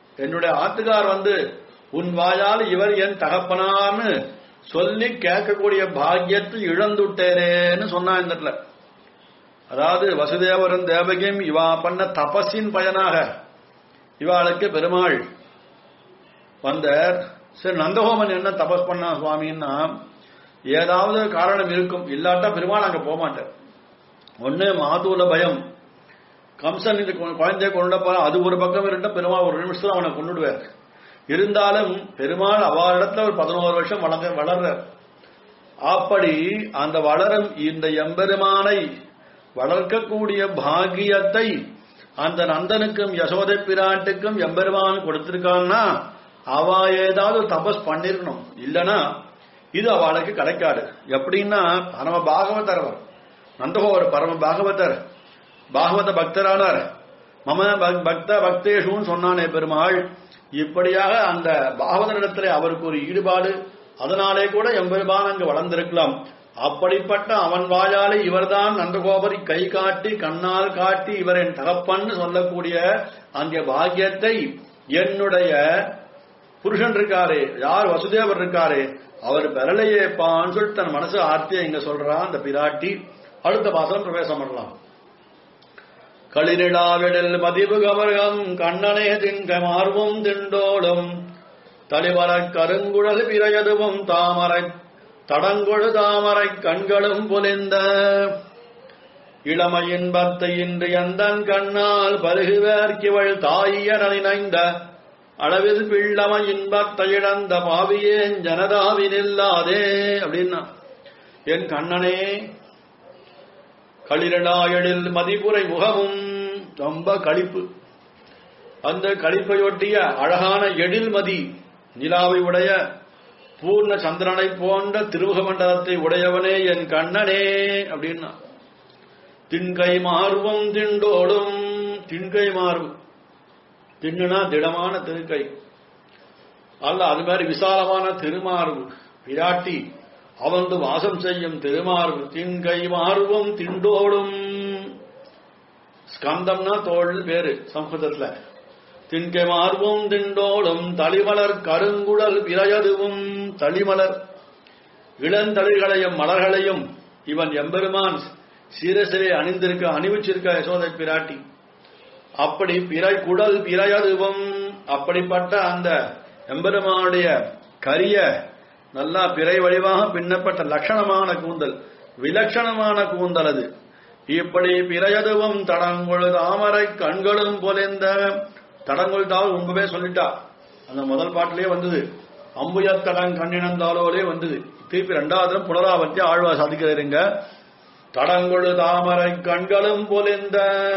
என்னுடைய ஆத்துக்கார் வந்து உன் வாயால் இவர் என் தகப்பனான்னு சொல்லி கேட்கக்கூடிய பாக்கியத்தை இழந்துட்டேனேன்னு சொன்னா இந்த இடத்துல அதாவது வசுதேவரும் தேவகியும் இவா பண்ண தபஸின் பயனாக இவாளுக்கு பெருமாள் வந்தார் சரி நந்தகோமன் என்ன தபஸ் பண்ணா சுவாமின்னா ஏதாவது காரணம் இருக்கும் இல்லாட்டா பெருமாள் அங்க போக மாட்டார் ஒண்ணு மாதூல பயம் கம்சன் இந்த கு- குழந்தைய கொண்டு போற அது ஒரு பக்கம் இருந்தா பெருமாள் ஒரு நிமிஷத்துல அவனை கொண்டுடுவார் இருந்தாலும் பெருமாள் அவரிடத்துல ஒரு பதினோரு வருஷம் வளர்க்க வளர்றார் அப்படி அந்த வளரும் இந்த எம்பெருமானை வளர்க்கக்கூடிய பாக்கியத்தை அந்த நந்தனுக்கும் யசோதை பிராட்டுக்கும் எம்பெருமான் கொடுத்திருக்கான்னா அவ ஏதாவது தபஸ் பண்ணிருக்கணும் இல்லனா இது அவளுக்கு கிடைக்காது எப்படின்னா பரம பாகவதர் அவர் நந்தகோவர் பரம பாகவதர் பாகவத பக்தரானார் மம பக்- பக்த பக்தேஷுன்னு சொன்னானே பெருமாள் இப்படியாக அந்த பாகவதனிடத்திலே அவருக்கு ஒரு ஈடுபாடு அதனாலே கூட எம்பெருமான் அங்கு வளர்ந்திருக்கலாம் அப்படிப்பட்ட அவன் வாயாலே இவர்தான் நந்தகோபரி கை காட்டி கண்ணால் காட்டி இவர் என் தகப்பன்னு சொல்லக்கூடிய அந்த பாக்கியத்தை என்னுடைய புருஷன் இருக்காரே யார் வசுதேவர் இருக்காரே அவர் பெறலையேப்பான்னு சொல்லிட்டு தன் மனசு ஆர்த்தியை இங்க சொல்றான் அந்த பிராட்டி அடுத்த பாசனம் பிரவேசம் பண்ணலாம் களிரிடாவிடல் மதிவு கமர்கம் கண்ணனே தின்க மார்பும் திண்டோடும் தளிவரக் கருங்குழல் பிறையதுவும் தாமரை தடங்கொழு தாமரை கண்களும் பொலிந்த இளமையின் பத்தை இன்று எந்தன் கண்ணால் பருகுவேற்கிவள் தாயியன நினைந்த அளவில் பிள்ளமை இன்பத்தை இழந்த பாவியேன் ஜனதாவினில்லாதே அப்படின்னா என் கண்ணனே களிரடாயடில் மதிப்புரை முகமும் ரொம்ப களிப்பு அந்த களிப்பையொட்டிய அழகான எழில் மதி நிலாவை உடைய பூர்ண சந்திரனை போன்ற திருமுக மண்டலத்தை உடையவனே என் கண்ணனே அப்படின்னா திண்கை மார்பும் திண்டோடும் திண்கை மார்பு திண்ணுனா திடமான திருக்கை அல்ல அது மாதிரி விசாலமான திருமார்பு விராட்டி அவந்து வாசம் செய்யும் திருமார்பு திண்கை மார்பும் திண்டோடும் ஸ்கந்தம்னா தோல் பேரு சம்ஸ்கிருதத்துல திண்கை மார்பும் திண்டோடும் தளிமலர் கருங்குழல் பிறையதுவும் தளிமலர் இளந்தளிர்களையும் மலர்களையும் இவன் எம்பெருமான் சீரசிலே அணிந்திருக்க அணிவிச்சிருக்க யசோதை பிராட்டி அப்படி பிறை குடல் பிறையதுவும் அப்படிப்பட்ட அந்த எம்பெருமானுடைய கரிய நல்லா பிறை வடிவாக பின்னப்பட்ட லட்சணமான கூந்தல் விலட்சணமான கூந்தல் அது இப்படி பிறையதுவும் தடங்குள் தாமரை கண்களும் பொலிந்த தடங்குள் தாவல் உங்கவே சொல்லிட்டா அந்த முதல் பாட்டிலே வந்தது அம்புயத் தடங் கண்ணினந்தாலோலே வந்தது திருப்பி ரெண்டாவது தரம் புனராவர்த்தி ஆழ்வா சாதிக்கிறீங்க தடங்குழு தாமரை கண்களும் பொலிந்த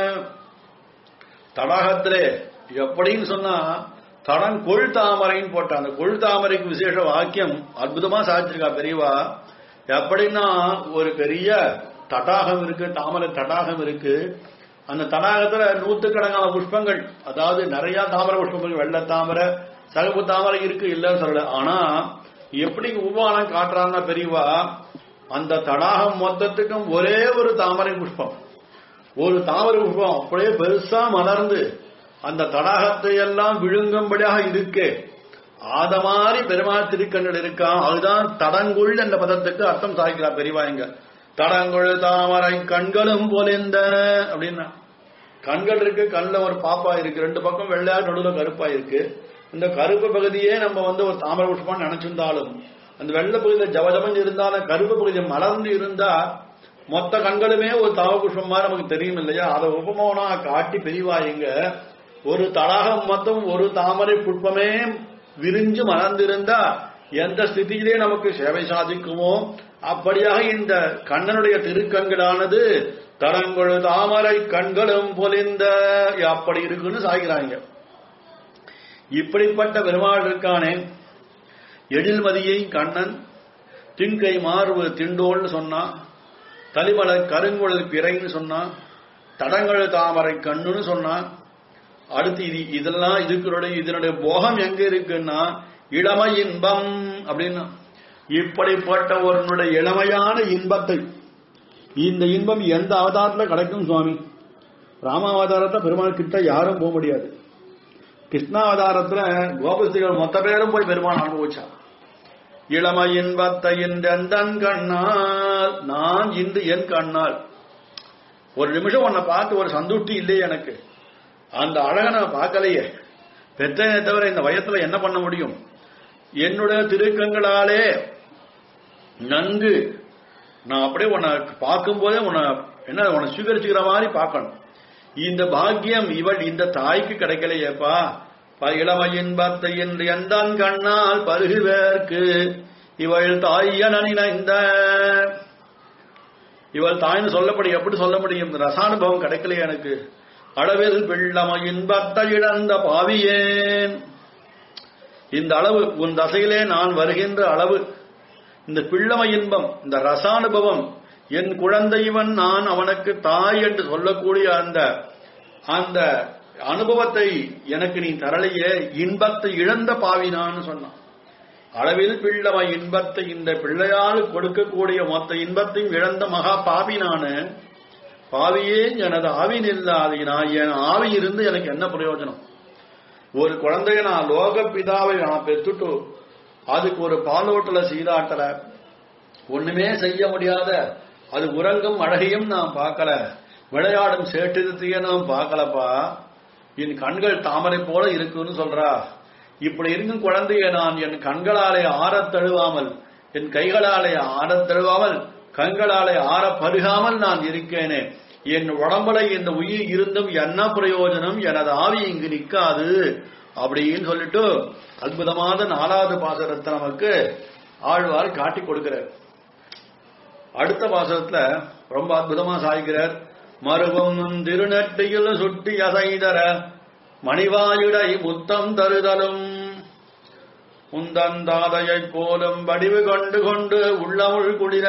தடாகத்திலே எப்படின்னு சொன்னா தடம் கொள் தாமரைன்னு போட்டா அந்த கொள் தாமரைக்கு விசேஷ வாக்கியம் அற்புதமா சாதிச்சிருக்கா பெரியவா எப்படின்னா ஒரு பெரிய தடாகம் இருக்கு தாமரை தடாகம் இருக்கு அந்த தடாகத்துல நூத்துக்கணக்கான புஷ்பங்கள் அதாவது நிறைய தாமரை புஷ்பங்கள் வெள்ளை தாமரை சகப்பு தாமரை இருக்கு இல்லைன்னு சொல்லல ஆனா எப்படி உருவானம் காட்டுறான்னா பெரியவா அந்த தடாகம் மொத்தத்துக்கும் ஒரே ஒரு தாமரை புஷ்பம் ஒரு தாமரை புஷ்பம் அப்படியே பெருசா மலர்ந்து அந்த தடாகத்தை எல்லாம் விழுங்கும்படியாக இருக்கு ஆத மாதிரி பெருமாள் திருக்கண்கள் இருக்கான் அதுதான் தடங்குள் என்ற பதத்துக்கு அர்த்தம் சாய்க்கிறார் பெரியவா இங்க தடங்குள் தாமரை கண்களும் பொலிந்த அப்படின்னா கண்கள் இருக்கு கண்ணுல ஒரு பாப்பா இருக்கு ரெண்டு பக்கம் வெள்ளையா நடுவில் கருப்பா இருக்கு இந்த கருப்பு பகுதியே நம்ம வந்து ஒரு தாமரை புஷ்பம் நினைச்சிருந்தாலும் அந்த வெள்ளை பகுதியில ஜவஜமன் இருந்தாலும் கருப்பு பகுதி மலர்ந்து இருந்தா மொத்த கண்களுமே ஒரு தாமரை புஷ்பம் மாதிரி நமக்கு தெரியும் இல்லையா அதை உபமோனா காட்டி பெரியவாயுங்க ஒரு தடாகம் மொத்தம் ஒரு தாமரை புஷ்பமே விரிஞ்சு மலர்ந்திருந்தா எந்த ஸ்திதியிலே நமக்கு சேவை சாதிக்குமோ அப்படியாக இந்த கண்ணனுடைய திருக்கண்களானது தடங்கொழு தாமரை கண்களும் பொலிந்த அப்படி இருக்குன்னு சாய்கிறாங்க இப்படிப்பட்ட பெருமாள் இருக்கானே எழில்மதியை கண்ணன் திண்கை மார்பு திண்டோல்னு சொன்னான் தலிமலை கருங்குழல் பிறைன்னு சொன்னான் தடங்கழு தாமரை கண்ணுன்னு சொன்னான் அடுத்து இது இதெல்லாம் இதுக்குடைய இதனுடைய போகம் எங்க இருக்குன்னா இளமை இன்பம் அப்படின்னா இப்படிப்பட்ட ஒருனுடைய இளமையான இன்பத்தை இந்த இன்பம் எந்த அவதாரத்துல கிடைக்கும் சுவாமி ராமாவதாரத்தை பெருமாள் கிட்ட யாரும் போக முடியாது கிருஷ்ணாவதாரத்துல கோபஸ்திகள் மொத்த பேரும் போய் பெருமான் அனுபவிச்சான் இளமையின் பத்தையின் தன் கண்ணால் நான் இன்று என் கண்ணால் ஒரு நிமிஷம் உன்னை பார்த்து ஒரு சந்துஷ்டி இல்லையே எனக்கு அந்த அழகை நான் பார்க்கலையே பெற்றனை தவிர இந்த வயத்துல என்ன பண்ண முடியும் என்னுடைய திருக்கங்களாலே நன்கு நான் அப்படியே உன்னை பார்க்கும்போதே உன்னை என்ன உன்னை சுவீகரிச்சுக்கிற மாதிரி பார்க்கணும் இந்த பாக்கியம் இவள் இந்த தாய்க்கு கிடைக்கலையேப்பா ப- இளமையின் பத்தை என்று எந்தான் கண்ணால் பருகுவேற்கு இவள் தாய் என நினைந்த இவள் தாய்னு சொல்லப்படி எப்படி சொல்ல முடியும் இந்த ரசானுபவம் கிடைக்கலையே எனக்கு அளவில் பிள்ளமையின் பத்தை இழந்த பாவியேன் இந்த அளவு உன் தசையிலே நான் வருகின்ற அளவு இந்த பிள்ளமை இன்பம் இந்த ரசானுபவம் என் குழந்தைவன் நான் அவனுக்கு தாய் என்று சொல்லக்கூடிய அந்த அந்த அனுபவத்தை எனக்கு நீ தரலையே இன்பத்தை இழந்த பாவினான்னு சொன்னான் அளவில் பிள்ளமை இன்பத்தை இந்த பிள்ளையால் கொடுக்கக்கூடிய மொத்த இன்பத்தையும் இழந்த மகா பாவினானு பாவியே எனது ஆவின் இல்லாத நான் என் ஆவி இருந்து எனக்கு என்ன பிரயோஜனம் ஒரு குழந்தைய நான் லோக பிதாவை நான் பெற்றுட்டு அதுக்கு ஒரு பாலோட்டல சீதாட்டல ஒண்ணுமே செய்ய முடியாத அது உறங்கும் அழகையும் நான் பார்க்கல விளையாடும் சேட்டிதத்தையும் நான் பார்க்கலப்பா என் கண்கள் தாமரை போல இருக்குன்னு சொல்றா இப்படி இருக்கும் குழந்தைய நான் என் கண்களாலே ஆறத் தழுவாமல் என் கைகளாலே ஆறத் தழுவாமல் கண்களாலே ஆற பருகாமல் நான் இருக்கேனே என் உடம்புல இந்த உயிர் இருந்தும் என்ன பிரயோஜனம் எனது ஆவி இங்கு நிக்காது அப்படின்னு சொல்லிட்டு அற்புதமான நாலாவது பாசனத்தை நமக்கு ஆழ்வார் காட்டி கொடுக்கிறார் அடுத்த பாசனத்துல ரொம்ப அற்புதமா சாய்கிறார் மருவம் திருநெட்டியில் சுட்டி அசைதர மணிவாயுடை முத்தம் தருதலும் உந்தந்தாதையைப் போலும் வடிவு கொண்டு கொண்டு உள்ளமுள் குளிர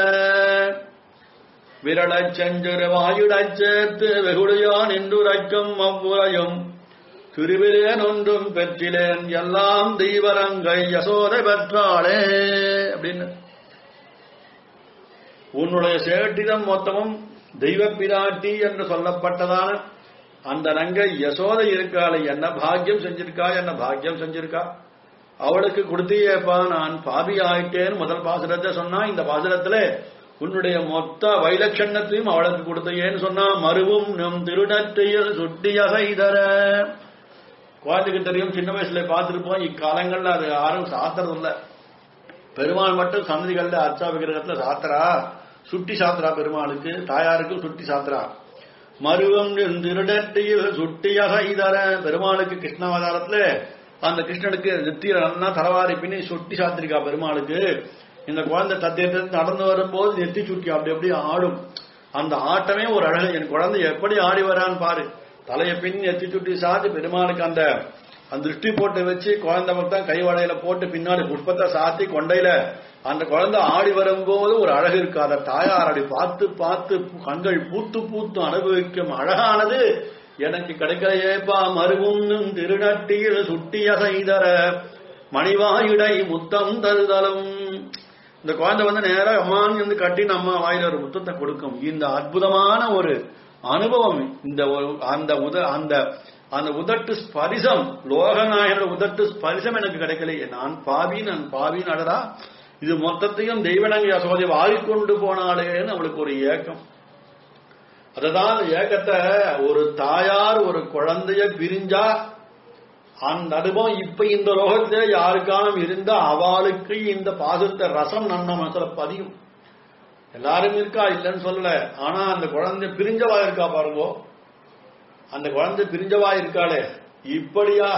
விரலச் செஞ்சிறு வாயுடச் சேர்த்து வெகுளியான் என்றுரைக்கும் அவ்வுரையும் திருவிலேன் ஒன்றும் பெற்றிலேன் எல்லாம் தெய்வரங்கை யசோதை பெற்றாளே அப்படின்னு உன்னுடைய சேட்டிதம் மொத்தமும் தெய்வ பிராட்டி என்று சொல்லப்பட்டதான அந்த நங்கை யசோதை இருக்காளே என்ன பாக்கியம் செஞ்சிருக்கா என்ன பாக்கியம் செஞ்சிருக்கா அவளுக்கு கொடுத்தியேப்பா நான் பாபி ஆயிட்டேன்னு முதல் பாசுரத்தை சொன்னா இந்த பாசுரத்துல உன்னுடைய மொத்த வைலட்சணத்தையும் அவளுக்கு கொடுத்தையேன்னு சொன்னா மருவும் நம் திருநற்றையில் சுட்டிய செய்தர குழந்தைக்கு தெரியும் சின்ன வயசுல பார்த்திருப்போம் இக்காலங்கள்ல அது யாரும் சாத்துறது இல்ல பெருமாள் மட்டும் சன்னதிகள்ல அர்ச்சா விக்கிரகத்துல சாத்திரா சுட்டி சாத்திரா பெருமாளுக்கு தாயாருக்கும் சுட்டி சாத்திரா மருவம் திருடட்டியில் சுட்டிய செய்தர பெருமாளுக்கு கிருஷ்ணாவதாரத்துல அந்த கிருஷ்ணனுக்கு நெத்தியில நல்லா தலவாரி பின்னி சுட்டி சாத்திரிக்கா பெருமாளுக்கு இந்த குழந்தை தத்தியத்திலிருந்து நடந்து வரும்போது நெத்தி சுட்டி அப்படி அப்படி ஆடும் அந்த ஆட்டமே ஒரு அழகு என் குழந்தை எப்படி ஆடி வரான்னு பாரு தலையை பின் நெத்தி சுட்டி சாத்தி பெருமாளுக்கு அந்த அந்த திருஷ்டி போட்டு வச்சு குழந்தை மட்டும் கைவடையில போட்டு பின்னாடி புஷ்பத்தை சாத்தி கொண்டையில அந்த குழந்தை ஆடி வரும்போது ஒரு அழகு இருக்கு அதை தாயார் அப்படி பார்த்து பார்த்து கண்கள் பூத்து பூத்து அனுபவிக்கும் அழகானது எனக்கு கிடைக்கலையேப்பா மருவும் திருநட்டியில் சுட்டிய செய்தர மணிவாயுடை முத்தம் தருதலும் இந்த குழந்தை வந்து நேரா அம்மான்னு வந்து கட்டி நம்ம வாயில ஒரு முத்தத்தை கொடுக்கும் இந்த அற்புதமான ஒரு அனுபவம் இந்த ஒரு- அந்த உத அந்த அந்த உதட்டு ஸ்பரிசம் லோகநாயகர் உதட்டு ஸ்பரிசம் எனக்கு கிடைக்கலையே நான் பாவி நான் பாவின்னு அடரா இது மொத்தத்தையும் தெய்வனங்க யசோதை வாரிக்கொண்டு போனாலேன்னு அவளுக்கு ஒரு ஏக்கம் அததான் அந்த ஏக்கத்தை ஒரு தாயார் ஒரு குழந்தைய பிரிஞ்சா அந்த அனுபவம் இப்ப இந்த லோகத்துல யாருக்கானும் இருந்தா அவளுக்கு இந்த பாசத்தை ரசம் நன்ன மனசுல பதியும் எல்லாரும் இருக்கா இல்லைன்னு சொல்லல ஆனா அந்த குழந்தை பிரிஞ்சவா இருக்கா பாருங்க அந்த குழந்தை பிரிஞ்சவா இருக்காளே இப்படியாக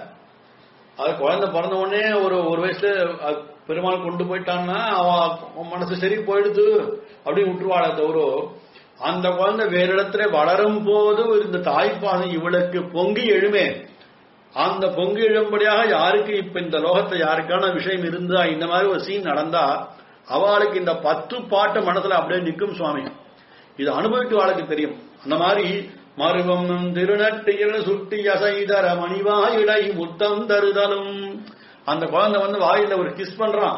அது குழந்தை பிறந்த உடனே ஒரு ஒரு வயசுல அது பெருமாள் கொண்டு போயிட்டான்னா அவ அவன் மனசு சரி போயிடுது அப்படின்னு விட்டுருவாளே தவிர அந்த குழந்தை வேற இடத்துல வளரும் போது இந்த தாய்ப்பாசம் இவளுக்கு பொங்கி எழுமே அந்த பொங்கி எழும்படியாக யாருக்கு இப்ப இந்த லோகத்தை யாருக்கான விஷயம் இருந்தா இந்த மாதிரி ஒரு சீன் நடந்தா அவளுக்கு இந்த பத்து பாட்டு மனசுல அப்படியே நிற்கும் சுவாமி இது அனுபவித்து அவளுக்கு தெரியும் அந்த மாதிரி மருவம் திருநட்டியில் சுட்டி அசைதர மணிவாயிடை முத்தம் தருதலும் அந்த குழந்தை வந்து வாயில ஒரு கிஸ் பண்றான்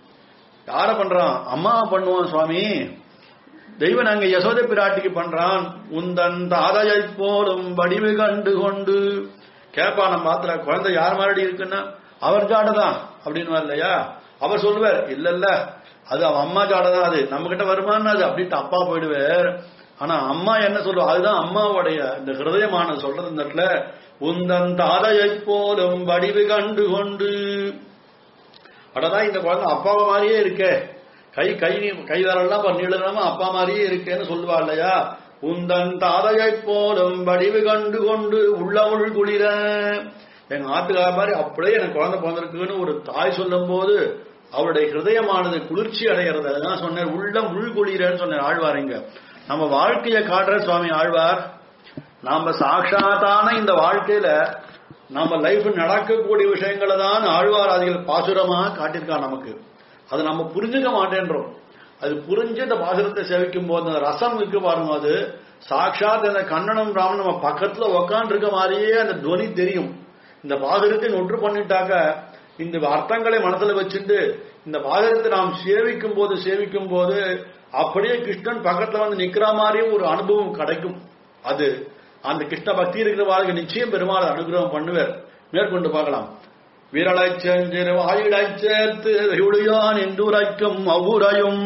யார பண்றான் அம்மா பண்ணுவான் சுவாமி தெய்வன் அங்க யசோதை பிராட்டிக்கு பண்றான் உந்தன் தாதையைப் போலும் வடிவு கண்டு கொண்டு கேப்பா நம்ம மாத்திர குழந்தை யார் மாதிரி இருக்குன்னா அவர் ஜாடை தான் அப்படின்னு இல்லையா அவர் சொல்லுவார் இல்ல இல்ல அது அவன் அம்மா ஜாடை தான் அது நம்ம கிட்ட வருமானு அது அப்படின்ட்டு அப்பா போயிடுவார் ஆனா அம்மா என்ன சொல்லுவா அதுதான் அம்மாவுடைய இந்த ஹிருதயமானது சொல்றது இந்த இடத்துல உந்தன் தாதையைப் போலும் வடிவு கண்டு கொண்டு அடதான் இந்த குழந்தை அப்பாவை மாதிரியே இருக்கே கை கை கை வரலாம் பண்ணிடலாம அப்பா மாதிரியே இருக்கேன்னு சொல்லுவா இல்லையா உந்தன் தாதையைப் போலும் வடிவு கண்டு கொண்டு உள்ளவுள் குளிர எங்க ஆத்துக்கார மாதிரி அப்படியே எனக்கு குழந்தை பிறந்திருக்குன்னு ஒரு தாய் சொல்லும் போது அவருடைய ஹிருதயமானது குளிர்ச்சி அடைகிறது அதுதான் சொன்னேன் உள்ளம் உள் குளிரன்னு சொன்னேன் ஆழ்வாருங்க நம்ம வாழ்க்கையை காட்டுற சுவாமி ஆழ்வார் நாம சாட்சாத்தான இந்த வாழ்க்கையில நம்ம லைஃப் நடக்கக்கூடிய விஷயங்களை தான் ஆழ்வாராதிகள் பாசுரமா காட்டியிருக்கான் நமக்கு அதை நம்ம புரிஞ்சுக்க மாட்டேன்றோம் அது புரிஞ்சு இந்த பாசுரத்தை சேவிக்கும் போது அந்த ரசம் இருக்கு பாருங்க அது சாட்சாத் அந்த கண்ணனும் ராமன் நம்ம பக்கத்துல உக்காந்து இருக்க மாதிரியே அந்த துவனி தெரியும் இந்த பாசுரத்தை நொற்று பண்ணிட்டாக்க இந்த அர்த்தங்களை மனசுல வச்சுட்டு இந்த பாசுரத்தை நாம் சேவிக்கும் போது சேவிக்கும் போது அப்படியே கிருஷ்ணன் பக்கத்துல வந்து நிக்கிற மாதிரியும் ஒரு அனுபவம் கிடைக்கும் அது அந்த கிருஷ்ண பக்தி இருக்கிற வாழ்க்கை நிச்சயம் பெருமாள் அனுகிரகம் பண்ணுவார் மேற்கொண்டு பார்க்கலாம் விரலை செஞ்சிரு வாயிடை சேர்த்து வெகுளியான் என்றுரைக்கும் அவ்வுரையும்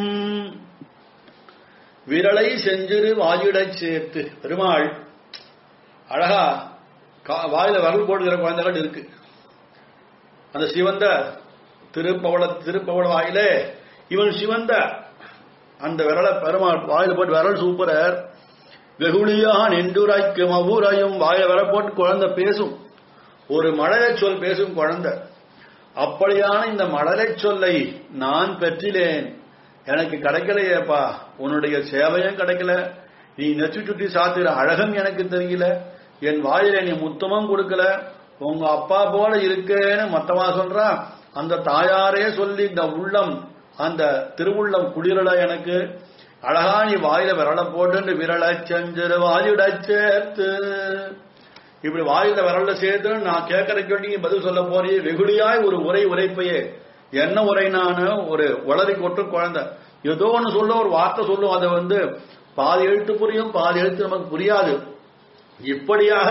விரலை செஞ்சிரு வாயிடை சேர்த்து பெருமாள் அழகா கா- வாயில விரல் போடுகிற குழந்தைகள் இருக்கு அந்த சிவந்த திருப்பவள திருப்பவள வாயிலே இவன் சிவந்த அந்த விரலை பெருமாள் வாயில போட்டு விரல் சூப்பரர் வெகுளியான் என்றுரைக்கும் அவ்வுரையும் வாயில விரல் போட்டு குழந்தை பேசும் ஒரு மழலை சொல் பேசும் குழந்தை அப்படியான இந்த மழலை சொல்லை நான் பெற்றிலேன் எனக்கு கிடைக்கலையேப்பா உன்னுடைய சேவையும் கிடைக்கல நீ நெச்சு சுட்டி சாத்துகிற அழகம் எனக்கு தெரியல என் வாயில நீ முத்தமும் கொடுக்கல உங்க அப்பா போல இருக்கேன்னு மத்தமா சொல்றா அந்த தாயாரே சொல்லி இந்த உள்ளம் அந்த திருவுள்ளம் குளிரல எனக்கு அழகா நீ வாயில விரல போட்டு விரலை செஞ்சிரு வாயிட சேர்த்து இப்படி வாயில விரல்ல சேர்த்து நான் கேட்கறதுக்கு நீங்க பதில் சொல்ல போறியே வெகுளியாய் ஒரு உரை உரைப்பையே என்ன உரைனான ஒரு உளறி கொட்டு குழந்தை ஏதோ ஒண்ணு சொல்ல ஒரு வார்த்தை சொல்லும் அதை வந்து பாதி எழுத்து புரியும் பாதி எழுத்து நமக்கு புரியாது இப்படியாக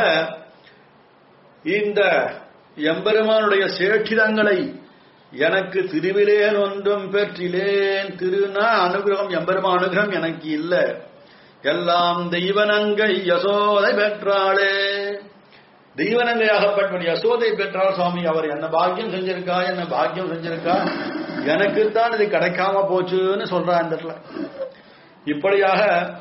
இந்த எம்பெருமானுடைய சேற்றிடங்களை எனக்கு திருவிலேன் ஒன்றும் பெற்றிலேன் திருனா அனுகிரகம் எம்பெருமான் அனுகிரகம் எனக்கு இல்ல எல்லாம் தெய்வனங்கை யசோதை பெற்றாளே தெய்வனங்கையாகப்பட்ட யசோதை பெற்றாள் சுவாமி அவர் என்ன பாக்கியம் செஞ்சிருக்கா என்ன பாக்கியம் செஞ்சிருக்கா எனக்குத்தான் இது கிடைக்காம போச்சுன்னு சொல்றா இந்த இடத்துல இப்படியாக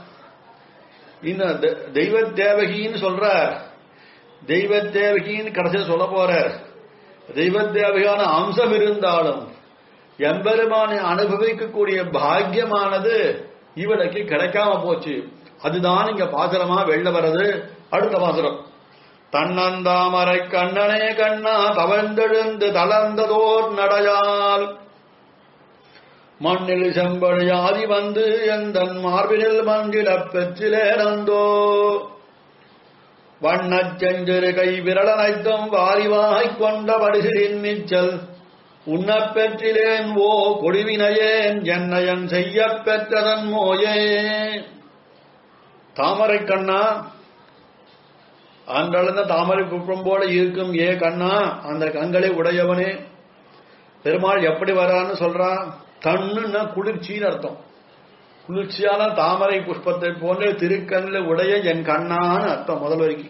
இந்த தெ- தெய்வ தேவகின்னு சொல்ற தெய்வ தேவகின்னு கடைசியில் சொல்ல போற தெய்வ தேவகியான அம்சம் இருந்தாலும் எம்பெருமானை அனுபவிக்கக்கூடிய பாக்கியமானது இவளுக்கு கிடைக்காம போச்சு அதுதான் இங்க பாசுரமா வெளில வர்றது அடுத்த பாசுரம் தன்னந்தாமரை கண்ணனே கண்ணா தவழ்ந்தெழுந்து தளர்ந்ததோர் நடையால் மண்ணில் செம்பழியாதி வந்து எந்தன் மார்பினில் மண்டிலப் பெற்றிலேனந்தோ வண்ணச் செஞ்சிறு கை விரலனைத்தும் வாரிவாய்க் கொண்ட படுகிறேன் மிச்சல் உண்ணப் பெற்றிலேன் ஓ கொடிவினையேன் என்னையன் செய்யப் பெற்றதன் மோயே தாமரை கண்ணா அன்றளந்த தாமரை புஷ்பம் போல இருக்கும் ஏ கண்ணா அந்த கண்களை உடையவனே பெருமாள் எப்படி வரான்னு சொல்றான் தன்னுன்னா குளிர்ச்சின்னு அர்த்தம் குளிர்ச்சியான தாமரை புஷ்பத்தை போன்ற திருக்கண்ணில் உடைய என் கண்ணான்னு அர்த்தம் முதல் வரைக்கும்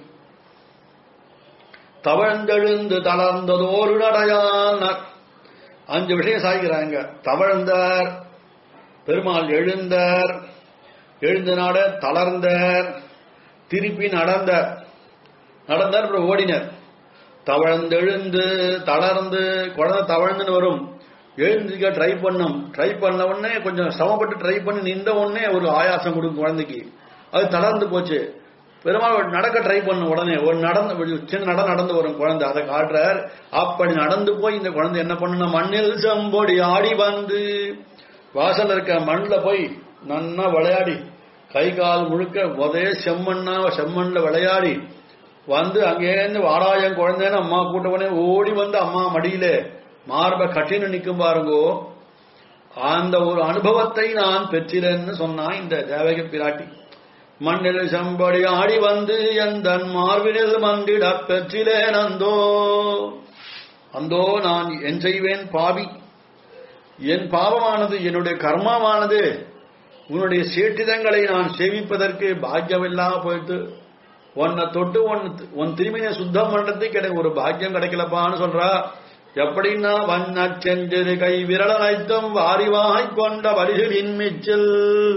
தவழ்ந்தெழுந்து தளர்ந்ததோரு நடையான் அஞ்சு விஷயம் சாய்க்கிறாங்க தவழ்ந்தார் பெருமாள் எழுந்தார் எழுந்த நாட தளர்ந்தார் திருப்பி நடந்தார் நடந்தார் அப்புறம் ஓடினார் தவழ்ந்தெழுந்து தளர்ந்து குழந்தை தவழ்ந்துன்னு வரும் எழுந்திருக்க ட்ரை பண்ணும் ட்ரை பண்ண உடனே கொஞ்சம் சிரமப்பட்டு ட்ரை பண்ணி நின்ற உடனே ஒரு ஆயாசம் கொடுக்கும் குழந்தைக்கு அது தளர்ந்து போச்சு பெருமாள் நடக்க ட்ரை பண்ணும் உடனே ஒரு நடந்து ஒரு சின்ன நட நடந்து வரும் குழந்தை அதை காட்டுறார் அப்படி நடந்து போய் இந்த குழந்தை என்ன பண்ணுனா மண்ணில் செம்பொடி ஆடி வந்து வாசல்ல இருக்க மண்ணில் போய் நன்னா விளையாடி கை கால் முழுக்க ஒரே செம்மண்ணா செம்மண்ல விளையாடி வந்து அங்கேருந்து வாடாயம் குழந்தைன்னு அம்மா கூட்டவனே ஓடி வந்து அம்மா மடியில மார்ப கட்டின்னு நிக்கும் பாருங்கோ அந்த ஒரு அனுபவத்தை நான் பெற்றிறேன்னு சொன்னா இந்த தேவக பிராட்டி மண்ணில் செம்படி ஆடி வந்து எந்தன் மார்பினில் மந்திட பெற்றிலேன் அந்தோ அந்தோ நான் என் செய்வேன் பாவி என் பாவமானது என்னுடைய கர்மமானது உன்னுடைய சேட்டிதங்களை நான் சேவிப்பதற்கு பாக்கியமில்லாம போயிட்டு உன்னை தொட்டு உன் உன் திரும்பின சுத்தம் பண்றதுக்கு எனக்கு ஒரு பாக்கியம் கிடைக்கலப்பான்னு சொல்றா எப்படின்னா வண்ண செஞ்சிறு கை விரல் அனைத்தும் வாரிவாய் கொண்ட வரிகளின் மிச்சல்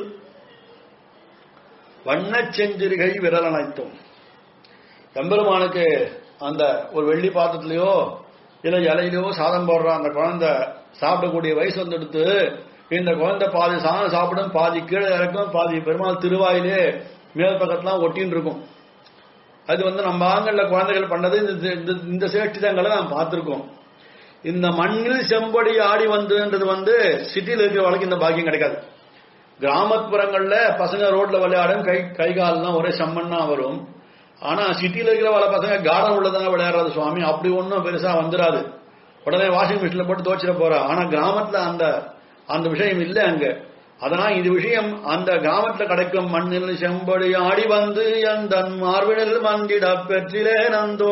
வண்ண செஞ்சிறுகை விரல் அனைத்தும் எம்பெருமானுக்கு அந்த ஒரு வெள்ளி பாத்திரத்திலயோ இல்ல இலையிலயோ சாதம் போடுற அந்த குழந்தை சாப்பிடக்கூடிய வயசு வந்துடுத்து இந்த குழந்தை பாதி சாதம் சாப்பிடும் பாதி கீழே இறக்கும் பாதி பெருமாள் திருவாயிலே மேல் பக்கத்துலாம் ஒட்டின்னு இருக்கும் அது வந்து நம்ம ஆங்கல்ல குழந்தைகள் பண்ணது இந்த- இந்த- இந்த சேஷ்டிதங்களை நாம் பார்த்திருக்கோம் இந்த மண்ணில் செம்படி ஆடி வந்துன்றது வந்து சிட்டியில் இருக்கிற வழக்கு இந்த பாக்கியம் கிடைக்காது கிராமப்புறங்கள்ல பசங்க ரோட்ல விளையாடும் கை கை கால்லாம் ஒரே செம்மண்ணா வரும் ஆனா சிட்டியில் இருக்கிற வள பசங்க கார்டன் உள்ளதான விளையாடுறது சுவாமி அப்படி ஒன்றும் பெருசா வந்துடாது உடனே வாஷிங் மிஷின்ல போட்டு துவச்சிட போறா ஆனா கிராமத்துல அந்த அந்த விஷயம் இல்லை அங்க அதனால் இது விஷயம் அந்த கிராமத்துல கிடைக்கும் மண்ணில் செம்படி ஆடி வந்து என் மார்பினில் மந்திட பெற்றிலே நந்தோ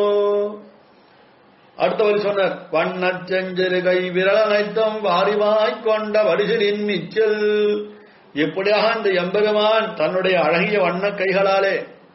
அடுத்த வரி சொன்னார் வண்ணச் செஞ்சிறு கை விரல் அனைத்தும் வாரிவாய்க் கொண்ட வரிசலின் மிச்சல் எப்படியாக இந்த எம்பெருமான் தன்னுடைய அழகிய வண்ண கைகளாலே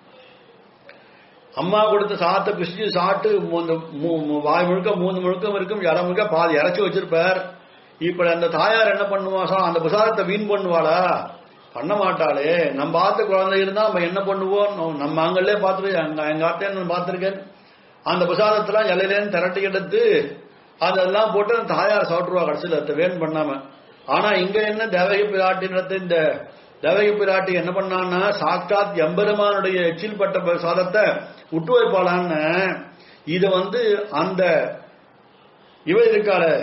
அம்மா கொடுத்த சாத்தை பிசிச்சு சாப்பிட்டு மூணு- மூ- மூ- வாய் முழுக்க மூணு முழுக்கம் இருக்கும் இடம் முழுக்க பாதி இறச்சி வச்சிருப்பார் இப்ப அந்த தாயார் என்ன பண்ணுவா சா அந்த பிரசாதத்தை வீண் பண்ணுவாளா பண்ண மாட்டாளே நம்ம ஆத்து குழந்தை இருந்தா நம்ம என்ன பண்ணுவோம் நம்ம- நம்ம அங்கல்லே பார்த்துட்டு எங்க எங்க ஆத்தையும் நான் பார்த்திருக்கேன் அந்த பிரசாதத்தெல்லாம் இலையிலேன்னு திரட்டி எடுத்து அதெல்லாம் போட்டு அந்த தாயார் சாப்பிட்டுருவா கடைசியில் அதை வேன் பண்ணாம ஆனா இங்க என்ன தேவகி பிராட்டினத்தை இந்த தேவகி பிராட்டி என்ன பண்ணான்னா சாட்சாத் எம்பெருமானுடைய எச்சில் பட்ட பிரசாதத்தை விட்டு வைப்பாளான்னு இத வந்து அந்த இவ இருக்காளே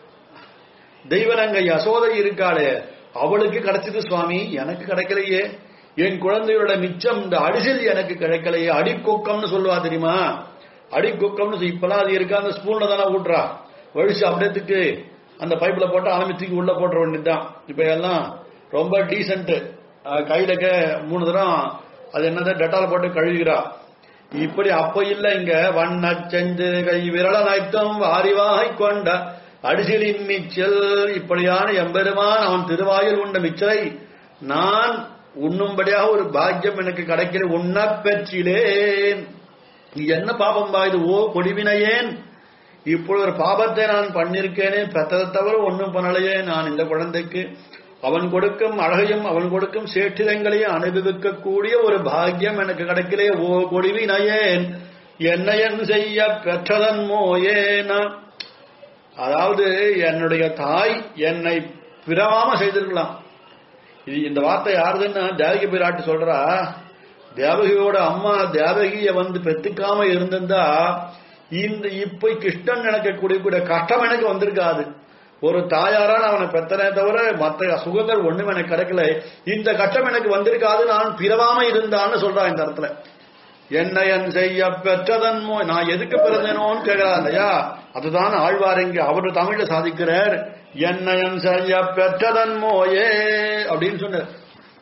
தெய்வனங்க யசோதை இருக்காளே அவளுக்கு கிடைச்சது சுவாமி எனக்கு கிடைக்கலையே என் குழந்தையோட மிச்சம் இந்த அடிசில் எனக்கு கிடைக்கலையே அடிக்கொக்கம்னு சொல்லுவா தெரியுமா அடிக்கொக்கம்னு சொல்லி- இப்பெல்லாம் அது இருக்கா அந்த ஸ்பூன்ல தானே ஊட்டுறா வழிச்சு அப்படியேத்துக்கு அந்த பைப்ல போட்டு ஆரம்பித்துக்கு உள்ள போட்டுற வேண்டியதுதான் இப்ப எல்லாம் ரொம்ப டீசென்ட் கையில கே- மூணு தரம் அது என்னது டெட்டால் போட்டு கழுவிக்கிறா இப்படி அப்ப இல்ல இங்க வண்ண செஞ்சு கை விரல நைத்தம் வாரிவாய் கொண்ட அடிசிலின் மிச்சல் இப்படியான எம்பெருமான் அவன் திருவாயில் உண்ட மிச்சலை நான் உண்ணும்படியாக ஒரு பாக்கியம் எனக்கு கிடைக்கிற உண்ண பெற்றிலேன் இது என்ன பாபம் பா இது ஓ கொடிவினையேன் இப்பொழுது ஒரு பாபத்தை நான் பண்ணிருக்கேனே பெற்றதை தவிர ஒன்றும் பண்ணலையே நான் இந்த குழந்தைக்கு அவன் கொடுக்கும் அழகையும் அவன் கொடுக்கும் சேற்றிதங்களையும் அனுபவிக்கக்கூடிய ஒரு பாக்கியம் எனக்கு கிடைக்கலே ஓ கொடிவினையேன் என்ன என் செய்ய பெற்றதன் மோயேனா அதாவது என்னுடைய தாய் என்னை பிறவாம செய்திருக்கலாம் இது இந்த வார்த்தை யாருதுன்னா தேவகி பிராட்டி சொல்றா தேவகியோட அம்மா தேவகிய வந்து பெத்துக்காம இருந்திருந்தா இந்த இப்ப கிருஷ்ணன் நினைக்கக்கூடிய கூட கஷ்டம் எனக்கு வந்திருக்காது ஒரு தாயாரான அவனை பெத்தனே தவிர மற்ற சுகங்கள் ஒண்ணும் எனக்கு கிடைக்கல இந்த கஷ்டம் எனக்கு வந்திருக்காது நான் பிறவாம இருந்தான்னு சொல்றான் இந்த இடத்துல என்ன என் செய்ய பெற்றதன் மோ நான் எதுக்கு பிறந்தேனோன்னு கேட்கிறா இல்லையா அதுதான் ஆழ்வார் இங்க அவர் தமிழ்ல சாதிக்கிறார் என்ன என் செய்ய பெற்றதன் மோயே அப்படின்னு சொன்னார்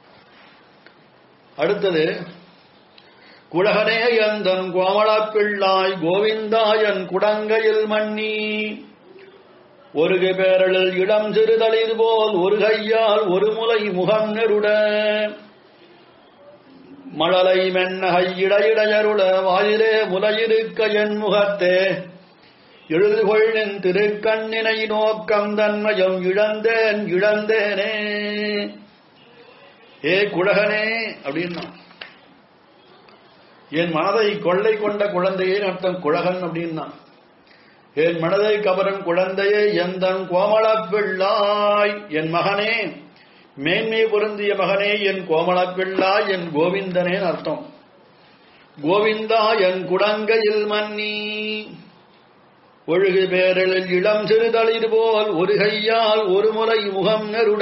அடுத்தது குழகனே எந்தன் கோமளப் பிள்ளாய் கோவிந்தாயன் குடங்கையில் மன்னி ஒரு பேரலில் இடம் சிறுதளிர் போல் ஒரு கையால் ஒரு முலை முகம் நெருட மழலை மென்னகை இடையிடையருள வாயிலே முலையிருக்க என் முகத்தே எழுதுகொள் நின் திருக்கண்ணினை நோக்கம் தன்மயம் இழந்தேன் இழந்தேனே ஏ குழகனே அப்படின்னா என் மனதை கொள்ளை கொண்ட குழந்தையே அர்த்தம் குழகன் அப்படின்னா என் மனதை கவரும் குழந்தையே எந்தன் கோமளப் பிள்ளாய் என் மகனே மேன்மை பொருந்திய மகனே என் கோமளப் பிள்ளாய் என் கோவிந்தனேன் அர்த்தம் கோவிந்தா என் குடங்கையில் மன்னி ஒழுகு பேரலில் இளம் சிறுதளிர் போல் ஒரு கையால் ஒரு முறை முகம் நெருட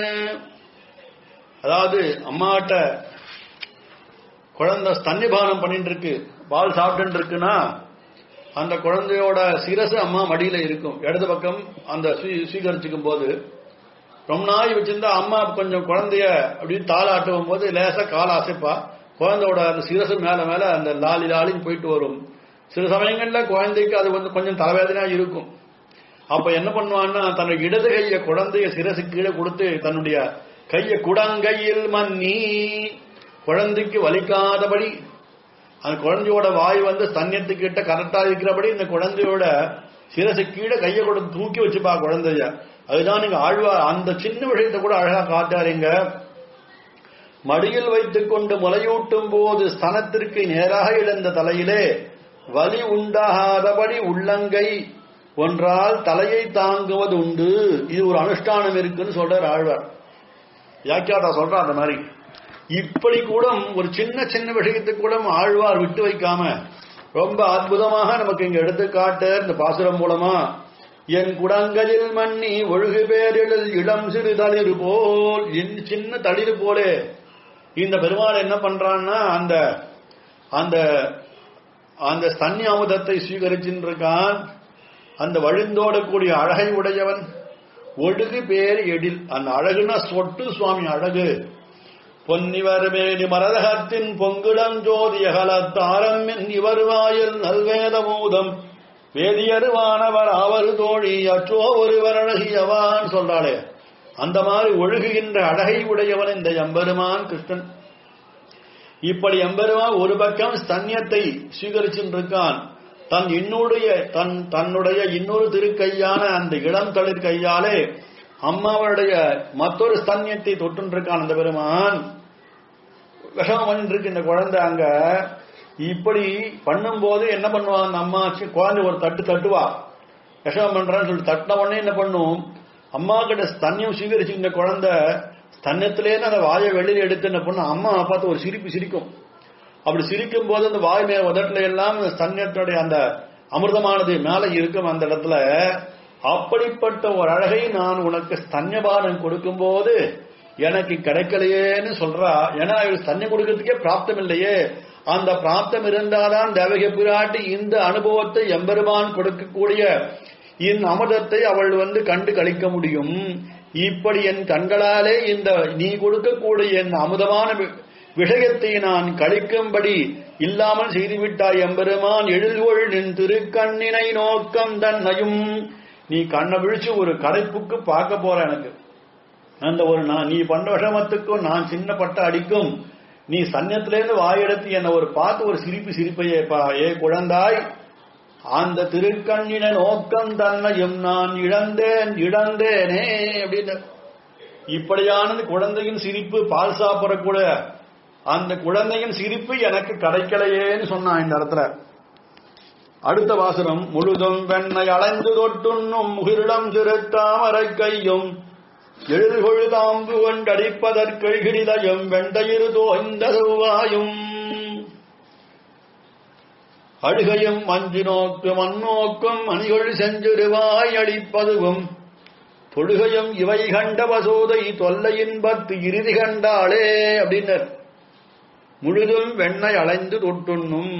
அதாவது அம்மாட்ட குழந்தை ஸ்தன்னிபானம் பண்ணிட்டு இருக்கு பால் சாப்பிட்டு இருக்குன்னா அந்த குழந்தையோட சிரசு அம்மா மடியில இருக்கும் இடது பக்கம் அந்த ஸ்வீ- ஸ்வீகரிச்சுக்கும் போது ரொம்ப நாய் வச்சிருந்தா அம்மா கொஞ்சம் குழந்தைய அப்படின்னு தாளாட்டும் போது லேசா கால அசைப்பா குழந்தையோட அந்த சிரசு மேல மேல அந்த லாலி லாலின்னு போயிட்டு வரும் சில சமயங்கள்ல குழந்தைக்கு அது வந்து கொஞ்சம் தலைவேதனையா இருக்கும் அப்ப என்ன பண்ணுவான்னா தன்னுடைய இடது கைய குழந்தைய சிரசு கீழே கொடுத்து தன்னுடைய கைய குடங்கையில் மன்னி குழந்தைக்கு வலிக்காதபடி அந்த குழந்தையோட வாய் வந்து ஸ்தன்யத்துக்கிட்ட கரெக்டா இருக்கிறபடி இந்த குழந்தையோட சிரசு கீழே கையை கொடுத்து தூக்கி வச்சுப்பா குழந்தைய அதுதான் நீங்க ஆழ்வார் அந்த சின்ன விஷயத்தை கூட அழகா காட்டாருங்க மடியில் வைத்துக் கொண்டு முலையூட்டும் போது ஸ்தனத்திற்கு நேராக இழந்த தலையிலே வலி உண்டாகாதபடி உள்ளங்கை ஒன்றால் தலையை தாங்குவது உண்டு இது ஒரு அனுஷ்டானம் இருக்குன்னு சொல்றார் ஆழ்வார் வியாக்கியாதா சொல்றா அந்த மாதிரி இப்படி கூட ஒரு சின்ன சின்ன விஷயத்துக்கு கூட ஆழ்வார் விட்டு வைக்காம ரொம்ப அற்புதமாக நமக்கு இங்க எடுத்துக்காட்டு இந்த பாசுரம் மூலமா என் குடங்களில் மண்ணி ஒழுகு பேரிடல் இளம் சிறு தளிர் போல் என் சின்ன தளிர் போலே இந்த பெருமாள் என்ன பண்றான்னா அந்த அந்த அந்த ஸ்தன்ய அமுதத்தை சுவீகரிச்சுட்டு இருக்கான் அந்த வழிந்தோடக்கூடிய அழகை உடையவன் ஒழுகு பேர் எடில் அந்த அழகுனா சொட்டு சுவாமி அழகு பொன்னிவர் மேனி மரதகத்தின் பொங்குடம் ஜோதியகலத்தாரம் இவர் வாயில் நல்வேதமூதம் வேதியருவானவர் அவர் தோழி அற்றோ ஒருவர் அழகியவான் சொல்றாளே அந்த மாதிரி ஒழுகுகின்ற அழகை உடையவன் இந்த எம்பெருமான் கிருஷ்ணன் இப்படி எம்பெருமான் ஒரு பக்கம் ஸ்தன்யத்தை சுவீகரிச்சுருக்கான் தன் இன்னுடைய தன் தன்னுடைய இன்னொரு திருக்கையான அந்த இளம் தளிர் கையாலே அம்மாவுடைய மற்றொரு ஸ்தன்யத்தை தொட்டுருக்கான் அந்த பெருமான் விஷமம் இருக்கு இந்த குழந்தை அங்க இப்படி பண்ணும்போது என்ன பண்ணுவான் அந்த அம்மா சி- குழந்தை ஒரு தட்டு தட்டுவா விஷமம் பண்றான்னு சொல்லிட்டு தட்டின உடனே என்ன பண்ணும் அம்மா கிட்ட ஸ்தன்யம் சுவீகரிச்சு இந்த குழந்தை ஸ்தன்யத்திலேருந்து அந்த வாயை வெளியில எடுத்து என்ன பண்ணும் அம்மா பார்த்து ஒரு சிரிப்பு சிரிக்கும் அப்படி சிரிக்கும் போது அந்த வாய் மேல உதட்டுல எல்லாம் அந்த ஸ்தன்யத்துடைய அந்த அமிர்தமானது மேல இருக்கும் அந்த இடத்துல அப்படிப்பட்ட ஒரு அழகை நான் உனக்கு ஸ்தன்யபானம் கொடுக்கும்போது எனக்கு கிடைக்கலையேன்னு சொல்றா ஏன்னா இவள் ஸ்தன்யம் கொடுக்கறதுக்கே பிராப்தம் இல்லையே அந்த பிராப்தம் இருந்தாதான் தேவக பிராட்டி இந்த அனுபவத்தை எம்பெருமான் கொடுக்கக்கூடிய இந்த அமிர்தத்தை அவள் வந்து கண்டு கழிக்க முடியும் இப்படி என் கண்களாலே இந்த நீ கொடுக்கக்கூடிய இந்த அமுதமான வி- விஷயத்தை நான் கழிக்கும்படி இல்லாமல் செய்துவிட்டாய் எம்பெருமான் எழில்கொள் நின் திருக்கண்ணினை நோக்கம் தன்னையும் நீ கண்ணை விழிச்சு ஒரு கடைப்புக்கு பார்க்க போற எனக்கு அந்த ஒரு நான் நீ பண்ண விஷமத்துக்கும் நான் சின்ன பட்ட அடிக்கும் நீ சன்னியத்திலேருந்து வாயெடுத்து என்ன ஒரு பார்த்து ஒரு சிரிப்பு சிரிப்பையே பா ஏ குழந்தாய் அந்த திருக்கண்ணின நோக்கம் தன்னையும் நான் இழந்தேன் இழந்தேனே அப்படின்னு இப்படியானது குழந்தையின் சிரிப்பு பால் சாப்பிடக்கூட அந்த குழந்தையின் சிரிப்பு எனக்கு கிடைக்கலையேன்னு சொன்னான் இந்த இடத்துல அடுத்த வாசனம் முழுதும் வெண்ணை அலைந்து தொட்டுண்ணும் முகிரிடம் சிறுத்தாமரை கையும் எழுதுகொழு தாம்பு கொண்டடிப்பதற்கெழிதயம் வெண்டையிரு தோய்ந்த செவ்வாயும் அழுகையும் மஞ்சு நோக்கு மண்ணோக்கும் மணிகொள் செஞ்சிருவாய் அடிப்பதுவும் தொழுகையும் இவை கண்ட வசோதை தொல்லையின்பத்து இறுதி கண்டாளே அப்படின்னர் முழுதும் வெண்ணெய் அலைந்து தொட்டுண்ணும்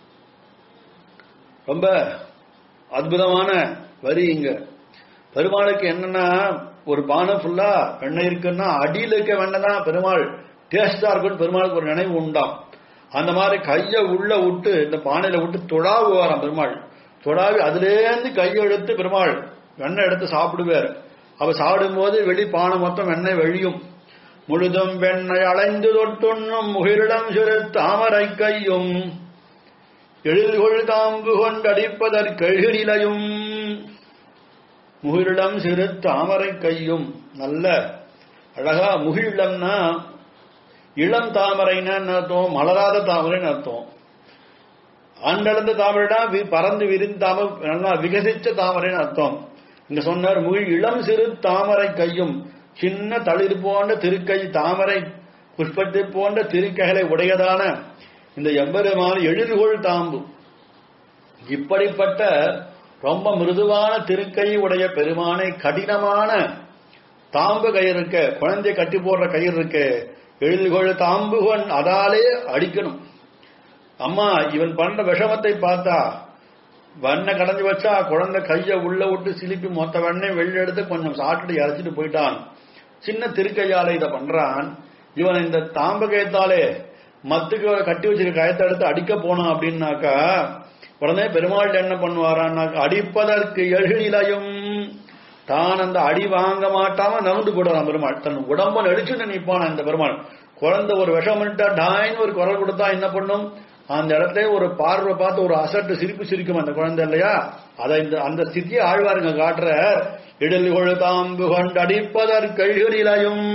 ரொம்ப அற்புதமான வரி இங்க பெருமாளுக்கு என்னன்னா ஒரு பானை ஃபுல்லா வெண்ணெய் இருக்குன்னா அடியில் இருக்க வெண்ணெய் தான் பெருமாள் டேஸ்டா இருக்குன்னு பெருமாளுக்கு ஒரு நினைவு உண்டாம் அந்த மாதிரி கையை உள்ள விட்டு இந்த பானையில விட்டு தொழாவு வரான் பெருமாள் தொழாவி அதுலேருந்து கையை எடுத்து பெருமாள் வெண்ணெய் எடுத்து சாப்பிடுவார் அவ சாப்பிடும்போது வெளி பானை மொத்தம் வெண்ணெய் வெளியும் முழுதும் வெண்ணெய் அலைந்து தொட்டுண்ணும் முகிரிடம் சிறு தாமரை கையும் எழில்கொள் தாம்பு கொண்டடிப்பதற்கெழிலையும் முகிரிடம் சிறு தாமரை கையும் நல்ல அழகா முகிழம்னா இளம் தாமரைன்னு அர்த்தம் மலராத தாமரைன்னு அர்த்தம் ஆண்டளந்த தாமரைனா வி- பறந்து விரிந்த தாமரை நல்லா விகசிச்ச தாமரைன்னு அர்த்தம் இங்க சொன்னார் முகில் இளம் சிறு தாமரை கையும் சின்ன தளிர் போன்ற திருக்கை தாமரை புஷ்பத்தை போன்ற திருக்கைகளை உடையதான இந்த எம்பெருமான எழில்கொள் தாம்பு இப்படிப்பட்ட ரொம்ப மிருதுவான திருக்கை உடைய பெருமானை கடினமான தாம்பு கயிறு இருக்க குழந்தை கட்டி போடுற கயிறு இருக்கு எழில்கொள் தாம்புகன் அதாலே அடிக்கணும் அம்மா இவன் பண்ற விஷமத்தை பார்த்தா வெண்ணெய் கடைஞ்சு வச்சா குழந்தை கைய உள்ள விட்டு சிலிப்பி மொத்த வெண்ணெய் வெளில எடுத்து கொஞ்சம் சாப்பிட்டு இறச்சிட்டு போயிட்டான் சின்ன திருக்கையால இதை பண்றான் இவன் இந்த தாம்பகயத்தாலே மத்துக்கு கட்டி வச்சிருக்க கயத்தை எடுத்து அடிக்க போனான் அப்படின்னாக்கா உடனே பெருமாள் என்ன பண்ணுவாரான்னாக்கா அடிப்பதற்கு எழுநிலையும் தான் அந்த அடி வாங்க மாட்டாம நகர்ந்து போடுறான் பெருமாள் தன் உடம்ப நடிச்சுன்னு நிப்பான் அந்த பெருமாள் குழந்தை ஒரு விஷம் பண்ணிட்டா டாயின்னு ஒரு குரல் கொடுத்தா என்ன பண்ணும் அந்த இடத்துல ஒரு பார்வை பார்த்து ஒரு அசட்டு சிரிப்பு சிரிக்கும் அந்த குழந்தை இல்லையா அதை இந்த அந்த ஸ்திதியை ஆழ்வாருங்க காட்டுற இடல் கொழுதாம்பு கொண்டு அடிப்பதற்கழிகளிலையும்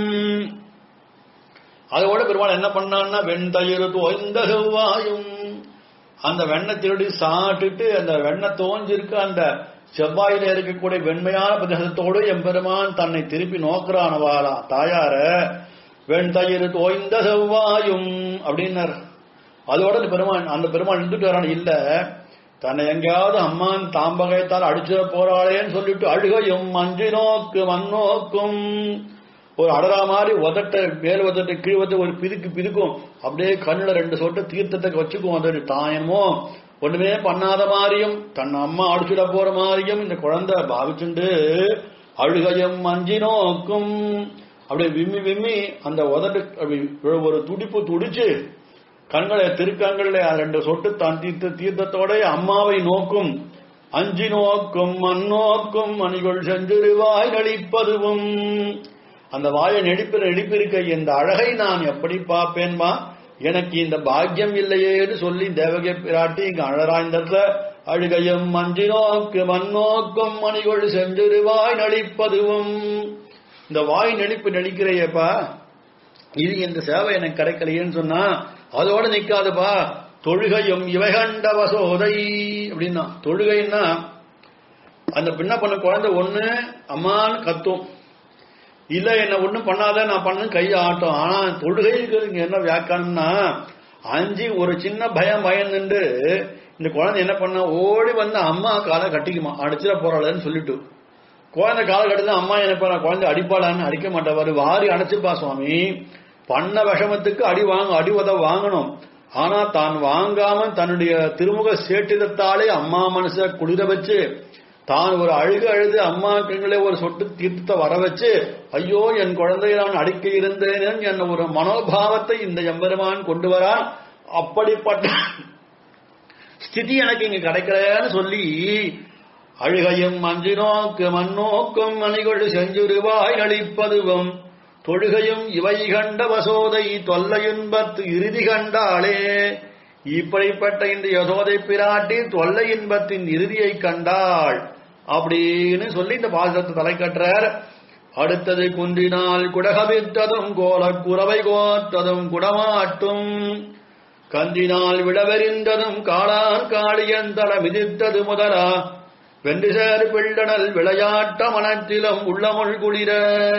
அதோட பெருமாள் என்ன பண்ணான்னா வெண்தயிர் தோய்ந்த செவ்வாயும் அந்த வெண்ணெய் திருடி சாப்பிட்டுட்டு அந்த வெண்ணெய் தோஞ்சிருக்க அந்த செவ்வாயில இருக்கக்கூடிய வெண்மையான பிரதேசத்தோடு எம்பெருமான் தன்னை திருப்பி நோக்குறானவாளா தாயார வெண்தயிர் தோய்ந்த செவ்வாயும் அப்படின்னார் அதோட அந்த பெருமான் அந்த பெருமான் நின்றுட்டு வரான் இல்ல தன்னை எங்கேயாவது அம்மான் தாம்பகத்தால் அடிச்சிட போறாளேன்னு சொல்லிட்டு அழுகையும் மஞ்சு நோக்கு மண்ணோக்கும் ஒரு அடரா மாதிரி உதட்ட மேல் உதட்ட கீழ் உதட்ட ஒரு பிதுக்கு பிதுக்கும் அப்படியே கண்ணுல ரெண்டு சொட்டு தீர்த்தத்தை வச்சுக்கும் அது தாயமோ ஒண்ணுமே பண்ணாத மாதிரியும் தன் அம்மா அடிச்சுட போற மாதிரியும் இந்த குழந்தை பாவிச்சுண்டு அழுகையும் மஞ்சி நோக்கும் அப்படியே விம்மி விம்மி அந்த உதட்டு அப்படி ஒரு துடிப்பு துடிச்சு கண்களை திருக்கண்களில் ரெண்டு சொட்டு தான் தீர்த்த தீர்த்தத்தோட அம்மாவை நோக்கும் அஞ்சி நோக்கும் மண்ணோக்கும் மணிகள் செஞ்சிருவாய் நடிப்பதுவும் அந்த வாயை நெடிப்பிற நெடிப்பிருக்க இந்த அழகை நான் எப்படி பார்ப்பேன்பா எனக்கு இந்த பாக்கியம் இல்லையேன்னு சொல்லி தேவகை பிராட்டி இங்க அழறாய்ந்ததுல அழுகையும் மஞ்சி நோக்கு மண்ணோக்கும் மணிகள் செஞ்சிருவாய் நடிப்பதுவும் இந்த வாய் நடிப்பு நடிக்கிறையப்பா இது இந்த சேவை எனக்கு கிடைக்கலையேன்னு சொன்னா அதோட நிக்காதுப்பா தொழுகையும் இவைகண்ட வசோதை அப்படின்னா தொழுகைன்னா அந்த பின்ன பண்ண குழந்தை ஒண்ணு அம்மான்னு கத்தும் இல்ல என்ன ஒண்ணும் பண்ணாத நான் பண்ணு கையை ஆட்டும் ஆனா தொழுகைக்கு இங்க என்ன வியாக்கானம்னா அஞ்சு ஒரு சின்ன பயம் பயந்துண்டு இந்த குழந்தை என்ன பண்ண ஓடி வந்து அம்மா காலை கட்டிக்குமா அடிச்சிட போறாளன்னு சொல்லிட்டு குழந்தை காலை கட்டுதான் அம்மா என்ன பண்ண குழந்தை அடிப்பாளான்னு அடிக்க மாட்டாரு வாரி அடைச்சுப்பா சுவாமி பண்ண விஷமத்துக்கு அடி வாங்க அடி உத வாங்கணும் ஆனா தான் வாங்காம தன்னுடைய திருமுக சேட்டிதத்தாலே அம்மா மனச குளிர வச்சு தான் ஒரு அழுகு அழுது அம்மா கண்களே ஒரு சொட்டு தீர்த்தத்தை வர வச்சு ஐயோ என் குழந்தையை நான் அடிக்க இருந்தேன் என்ற ஒரு மனோபாவத்தை இந்த எம்பெருமான் கொண்டு வரான் அப்படிப்பட்ட ஸ்திதி எனக்கு இங்க கிடைக்கலன்னு சொல்லி அழுகையும் மஞ்சு நோக்கு மண்ணோக்கும் மணிகொடு செஞ்சுருவாய் அளிப்பதுவும் தொழுகையும் இவை கண்ட வசோதை தொல்லையின்பத்து இறுதி கண்டாளே இப்படிப்பட்ட இந்த யசோதை பிராட்டி தொல்லை இன்பத்தின் இறுதியை கண்டாள் அப்படின்னு சொல்லி இந்த பாசத்தை தலை கட்டுறார் அடுத்தது குன்றினால் குடகவித்ததும் கோலக் குறவை கோத்ததும் குடமாட்டும் கந்தினால் விடவெறிந்ததும் காளான் காளியந்தள மிதித்தது முதலா வென்று சேர் பிள்ளனல் விளையாட்ட மனத்திலும் உள்ளமுள் குளிர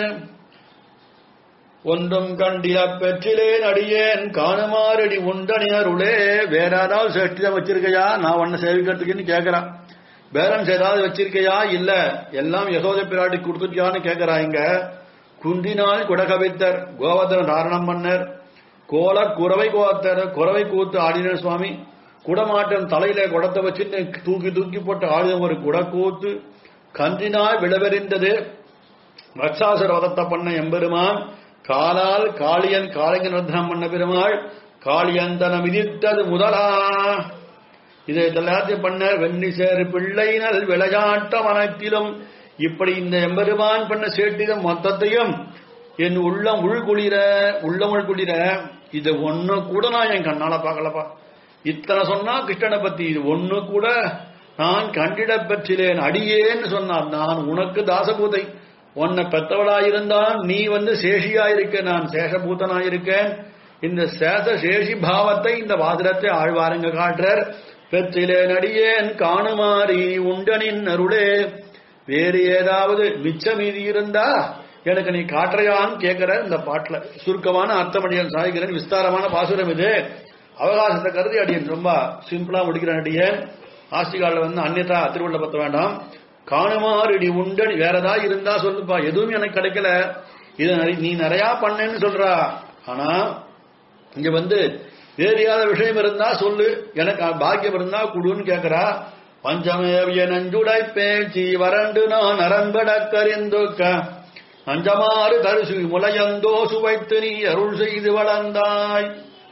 ஒன்றும் கண்டில பெற்றிலேன் அடியேன் காணுமாறடி உண்டனினருளே வேற ஏதாவது சேஷ்டிதான் வச்சிருக்கையா நான் ஒன்ன சேவிக்கிறதுக்குன்னு கேக்குறான் பேலன்ஸ் ஏதாவது வச்சிருக்கையா இல்ல எல்லாம் யசோத பிராட்டி கொடுத்துட்டியான்னு கேக்குறா இங்க குந்தினால் குடகவித்தர் கோவர்தன தாரணம் பண்ணர் கோல குறவை கோத்தர் குறவை கூத்து ஆடினர் சுவாமி குடமாட்டம் தலையில குடத்தை வச்சுட்டு தூக்கி தூக்கி போட்டு ஆடின ஒரு குடக்கூத்து கந்தினால் விளவெறிந்தது ரக்ஷாசுர வதத்தை பண்ண எம்பெருமான் காலால் காளியன் காளிங்க நிர்தனம் பண்ண பெருமாள் காளியந்தன மிதித்தது முதலா இதை எல்லாத்தையும் பண்ண வெண்ணி சேரு பிள்ளையினல் விளையாட்ட மனத்திலும் இப்படி இந்த எம்பெருமான் பண்ண சேட்டிதம் மொத்தத்தையும் என் உள்ளம் உள்குளிர உள்ளம் உள்குளிர இது ஒண்ணு கூட நான் என் கண்ணால பார்க்கலப்பா இத்தனை சொன்னா கிருஷ்ணனை பத்தி இது ஒண்ணு கூட நான் கண்டிட பெற்றிலேன் அடியேன்னு சொன்னான் நான் உனக்கு தாசபூதை உன்னை பெத்தவளாயிருந்தான் நீ வந்து சேஷியாயிருக்க நான் சேஷபூதனாயிருக்கேன் இந்த சேஷ சேஷி பாவத்தை இந்த வாதிரத்தை ஆழ்வாருங்க காட்டுறார் பெற்றிலே நடியேன் காணுமாறி உண்டனின் அருளே வேறு ஏதாவது மிச்ச மீதி இருந்தா எனக்கு நீ காட்டுறையான்னு கேட்கிற இந்த பாட்டுல சுருக்கமான அர்த்தமடியன் சாய்கிறேன் விஸ்தாரமான பாசுரம் இது அவகாசத்தை கருதி அடியன் ரொம்ப சிம்பிளா முடிக்கிறேன் அடியேன் ஆஸ்திகால வந்து அந்நியதா திருவள்ள பத்த வேண்டாம் காணுமாறு இடி உண்டன் வேற ஏதாவது இருந்தா சொல்லுப்பா எதுவும் எனக்கு கிடைக்கல இது நிறைய- நீ நிறைய பண்ணேன்னு சொல்றா ஆனா இங்க வந்து வேறு ஏதாவது விஷயம் இருந்தா சொல்லு எனக்கு பாக்கியம் இருந்தா குடுன்னு கேக்குறா பஞ்சமேவிய நஞ்சுடை பேச்சி வறண்டு நான் அரம்பட கரிந்துக்க அஞ்சமாறு தரிசு முலையந்தோ சுவைத்து நீ அருள் செய்து வளர்ந்தாய்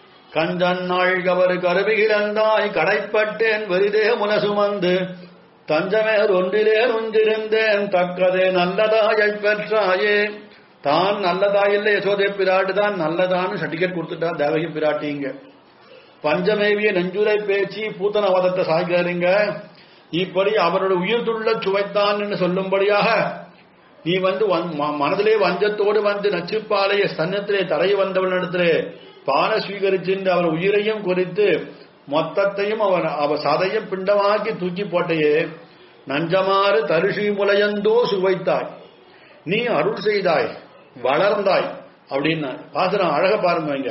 கஞ்சன் நாழ்கவர் கருவிகிறந்தாய் கடைப்பட்டேன் வெறிதே முனசுமந்து தஞ்சமேர் ஒன்றிலே ஒன்றிருந்தேன் தக்கதே நல்லதாயைப் பெற்றாயே தான் நல்லதாயில்லை யசோதை பிராட்டு தான் நல்லதான்னு சர்டிபிகேட் கொடுத்துட்டா தேவகி பிராட்டிங்க பஞ்சமேவிய நெஞ்சுரை பேச்சு பூத்தனவதத்தை சாய்கிறாருங்க இப்படி அவரோட உயிர் துள்ள சுவைத்தான் என்று சொல்லும்படியாக நீ வந்து வந்- ம- மனதிலே வஞ்சத்தோடு வந்து நச்சுப்பாளைய ஸ்தன்னத்திலே தரை வந்தவனிடத்திலே பான ஸ்வீகரிச்சுண்டு அவர் உயிரையும் குறித்து மொத்தத்தையும் அவன் அவ சதையும் பிண்டமாக்கி தூக்கி போட்டையே நஞ்சமாறு தரிசி முலையந்தோ சுவைத்தாய் நீ அருள் செய்தாய் வளர்ந்தாய் அப்படின்னு பாசுரம் அழக பாருங்க இங்க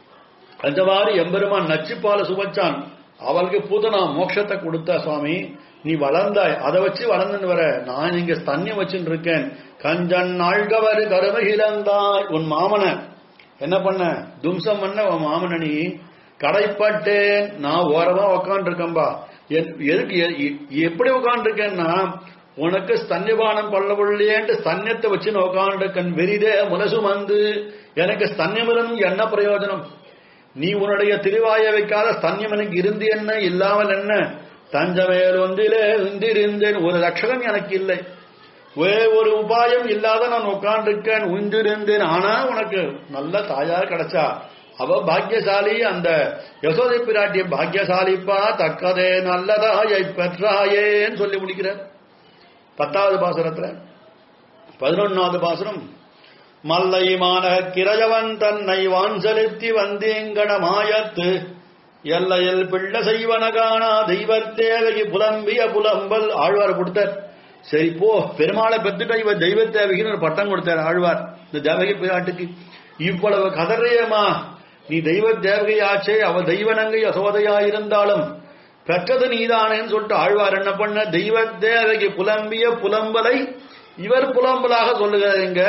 அந்தவாறு எம்பெருமான் நச்சுப்பால சுவைச்சான் அவளுக்கு பூதனா மோட்சத்தை கொடுத்தா சுவாமி நீ வளர்ந்தாய் அதை வச்சு வளர்ந்துன்னு வர நான் இங்க ஸ்தன்யம் வச்சுட்டு இருக்கேன் கஞ்சன் நாழ்கவர் கருமகிழந்தாய் உன் மாமன என்ன பண்ண தும்சம் பண்ண உன் மாமன நீ கடைப்பட்டேன் நான் ஓரமா உக்காண்டிருக்கேன்பா என்- எதுக்கு எ- எ- எப்படி உக்காண்டிருக்கேன்னா உனக்கு ஸ்தன்யபானம் கொள்ளவில்லையேன்ட்டு ஸ்தன்யத்தை வச்சு நான் உக்காண்டிருக்கேன் வெறிதே முனசு வந்து எனக்கு ஸ்தன்யமிலும் என்ன பிரயோஜனம் நீ உன்னுடைய திருவாய வைக்காத ஸ்தன்யம் எனக்கு இருந்து என்ன இல்லாமல் என்ன தஞ்சமேல் ஒன்றிலே உந்திருந்தேன் ஒரு ரட்சகன் எனக்கு இல்லை ஒரே ஒரு உபாயம் இல்லாத நான் உட்கார்ந்திருக்கேன் உண்டிருந்தேன் ஆனா உனக்கு நல்ல தாயார் கிடைச்சா அவ பாக்கியசாலி அந்த யசோதை பிராட்டிய பாக்கியசாலிப்பா தக்கதே நல்லதாயை பெற்றாயேன்னு சொல்லி முடிக்கிறார் பத்தாவது பாசுரத்துல பதினொன்னாவது பாசுரம் மல்லை மாநக கிரயவன் தன்னை வான் செலுத்தி வந்தேங்கட மாயத்து எல்லையில் பிள்ள செய்வன காணா தெய்வத்தேவகி புலம்பிய புலம்பல் ஆழ்வார் கொடுத்தார் சரி போ பெருமாளை பெற்றுட்ட இவ தெய்வத்தேவகின்னு ஒரு பட்டம் கொடுத்தார் ஆழ்வார் இந்த தேவகி பிராட்டுக்கு இவ்வளவு கதறியமா நீ தெய்வ தேவகையாச்சே அவ தெய்வனங்கை அசோதையா இருந்தாலும் பெற்றது நீதானேன்னு சொல்லிட்டு ஆழ்வார் என்ன பண்ண தெய்வ தேவகி புலம்பிய புலம்பலை இவர் புலம்பலாக சொல்லுகிறாருங்க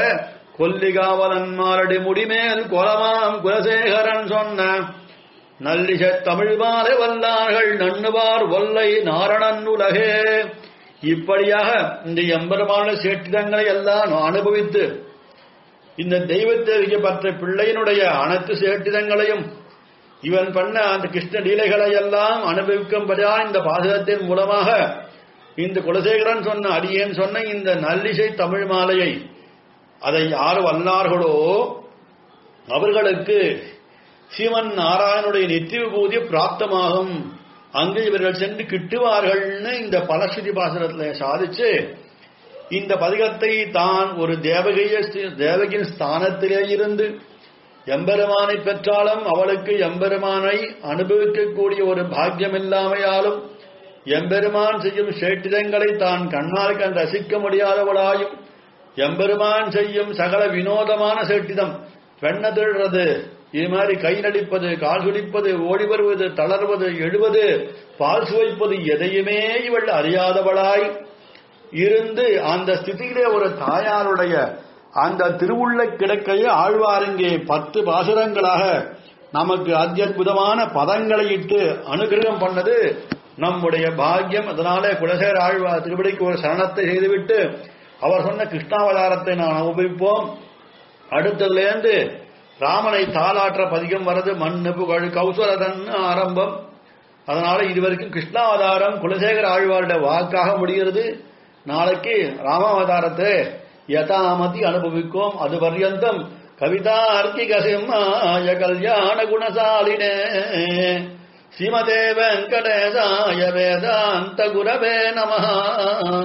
கொல்லிகாவலன்மாரடி முடிமேல் கோலமாம் குலசேகரன் சொன்ன நல்லிச தமிழ் மாலை வல்லார்கள் நண்ணுவார் ஒல்லை நாரணன் உலகே இப்படியாக இந்த எம்பெருமான சேட்டிடங்களை எல்லாம் நான் அனுபவித்து இந்த தெய்வத்தை பெற்ற பிள்ளையினுடைய அனைத்து சேட்டிதங்களையும் இவன் பண்ண அந்த கிருஷ்ண லீலைகளை எல்லாம் அனுபவிக்கும்படியா இந்த பாசகத்தின் மூலமாக இந்த குலசேகரன் சொன்ன அடியேன் சொன்ன இந்த நல்லிசை தமிழ் மாலையை அதை யார் வல்லார்களோ அவர்களுக்கு சிவன் நாராயணுடைய நித்திய விபூதி பிராப்தமாகும் அங்கு இவர்கள் சென்று கிட்டுவார்கள்னு இந்த பலஸ்ருதி பாசனத்துல சாதிச்சு இந்த பதிகத்தை தான் ஒரு தேவகைய தேவகின் ஸ்தானத்திலே இருந்து எம்பெருமானை பெற்றாலும் அவளுக்கு எம்பெருமானை அனுபவிக்கக்கூடிய ஒரு பாக்கியம் இல்லாமையாலும் எம்பெருமான் செய்யும் சேட்டிதங்களை தான் கண்ணால் கண் ரசிக்க முடியாதவளாயும் எம்பெருமான் செய்யும் சகல வினோதமான சேட்டிதம் பெண்ண திழ்றது இது மாதிரி கை நடிப்பது கால் சுடிப்பது ஓடி வருவது தளர்வது எழுவது பால் சுவைப்பது எதையுமே இவள் அறியாதவளாய் இருந்து அந்த ஸ்திதியிலே ஒரு தாயாருடைய அந்த திருவுள்ள கிடக்கையை ஆழ்வாருங்கே பத்து பாசுரங்களாக நமக்கு அத்தியுதமான பதங்களை இட்டு அனுகிரகம் பண்ணது நம்முடைய பாக்கியம் அதனால குலசேர ஆழ்வார் திருப்படிக்கு ஒரு சரணத்தை செய்துவிட்டு அவர் சொன்ன கிருஷ்ணாவதாரத்தை நாம் அனுபவிப்போம் அடுத்ததுலேருந்து ராமனை தாளாற்ற பதிகம் வர்றது மண்ணு புகழ் கௌசலதன் ஆரம்பம் அதனால இதுவரைக்கும் கிருஷ்ணாவதாரம் குலசேகர ஆழ்வாருடைய வாக்காக முடிகிறது நாளைக்கு ராமாவதாரத்தை யதாமதி அனுபவிக்கும் அது பர்யந்தம் கவிதார்க்கிக சிம்மாய கல்யாண குணசாலினே ஸ்ரீமதே வெங்கடேசாய வேதாந்த குரவே நமஹ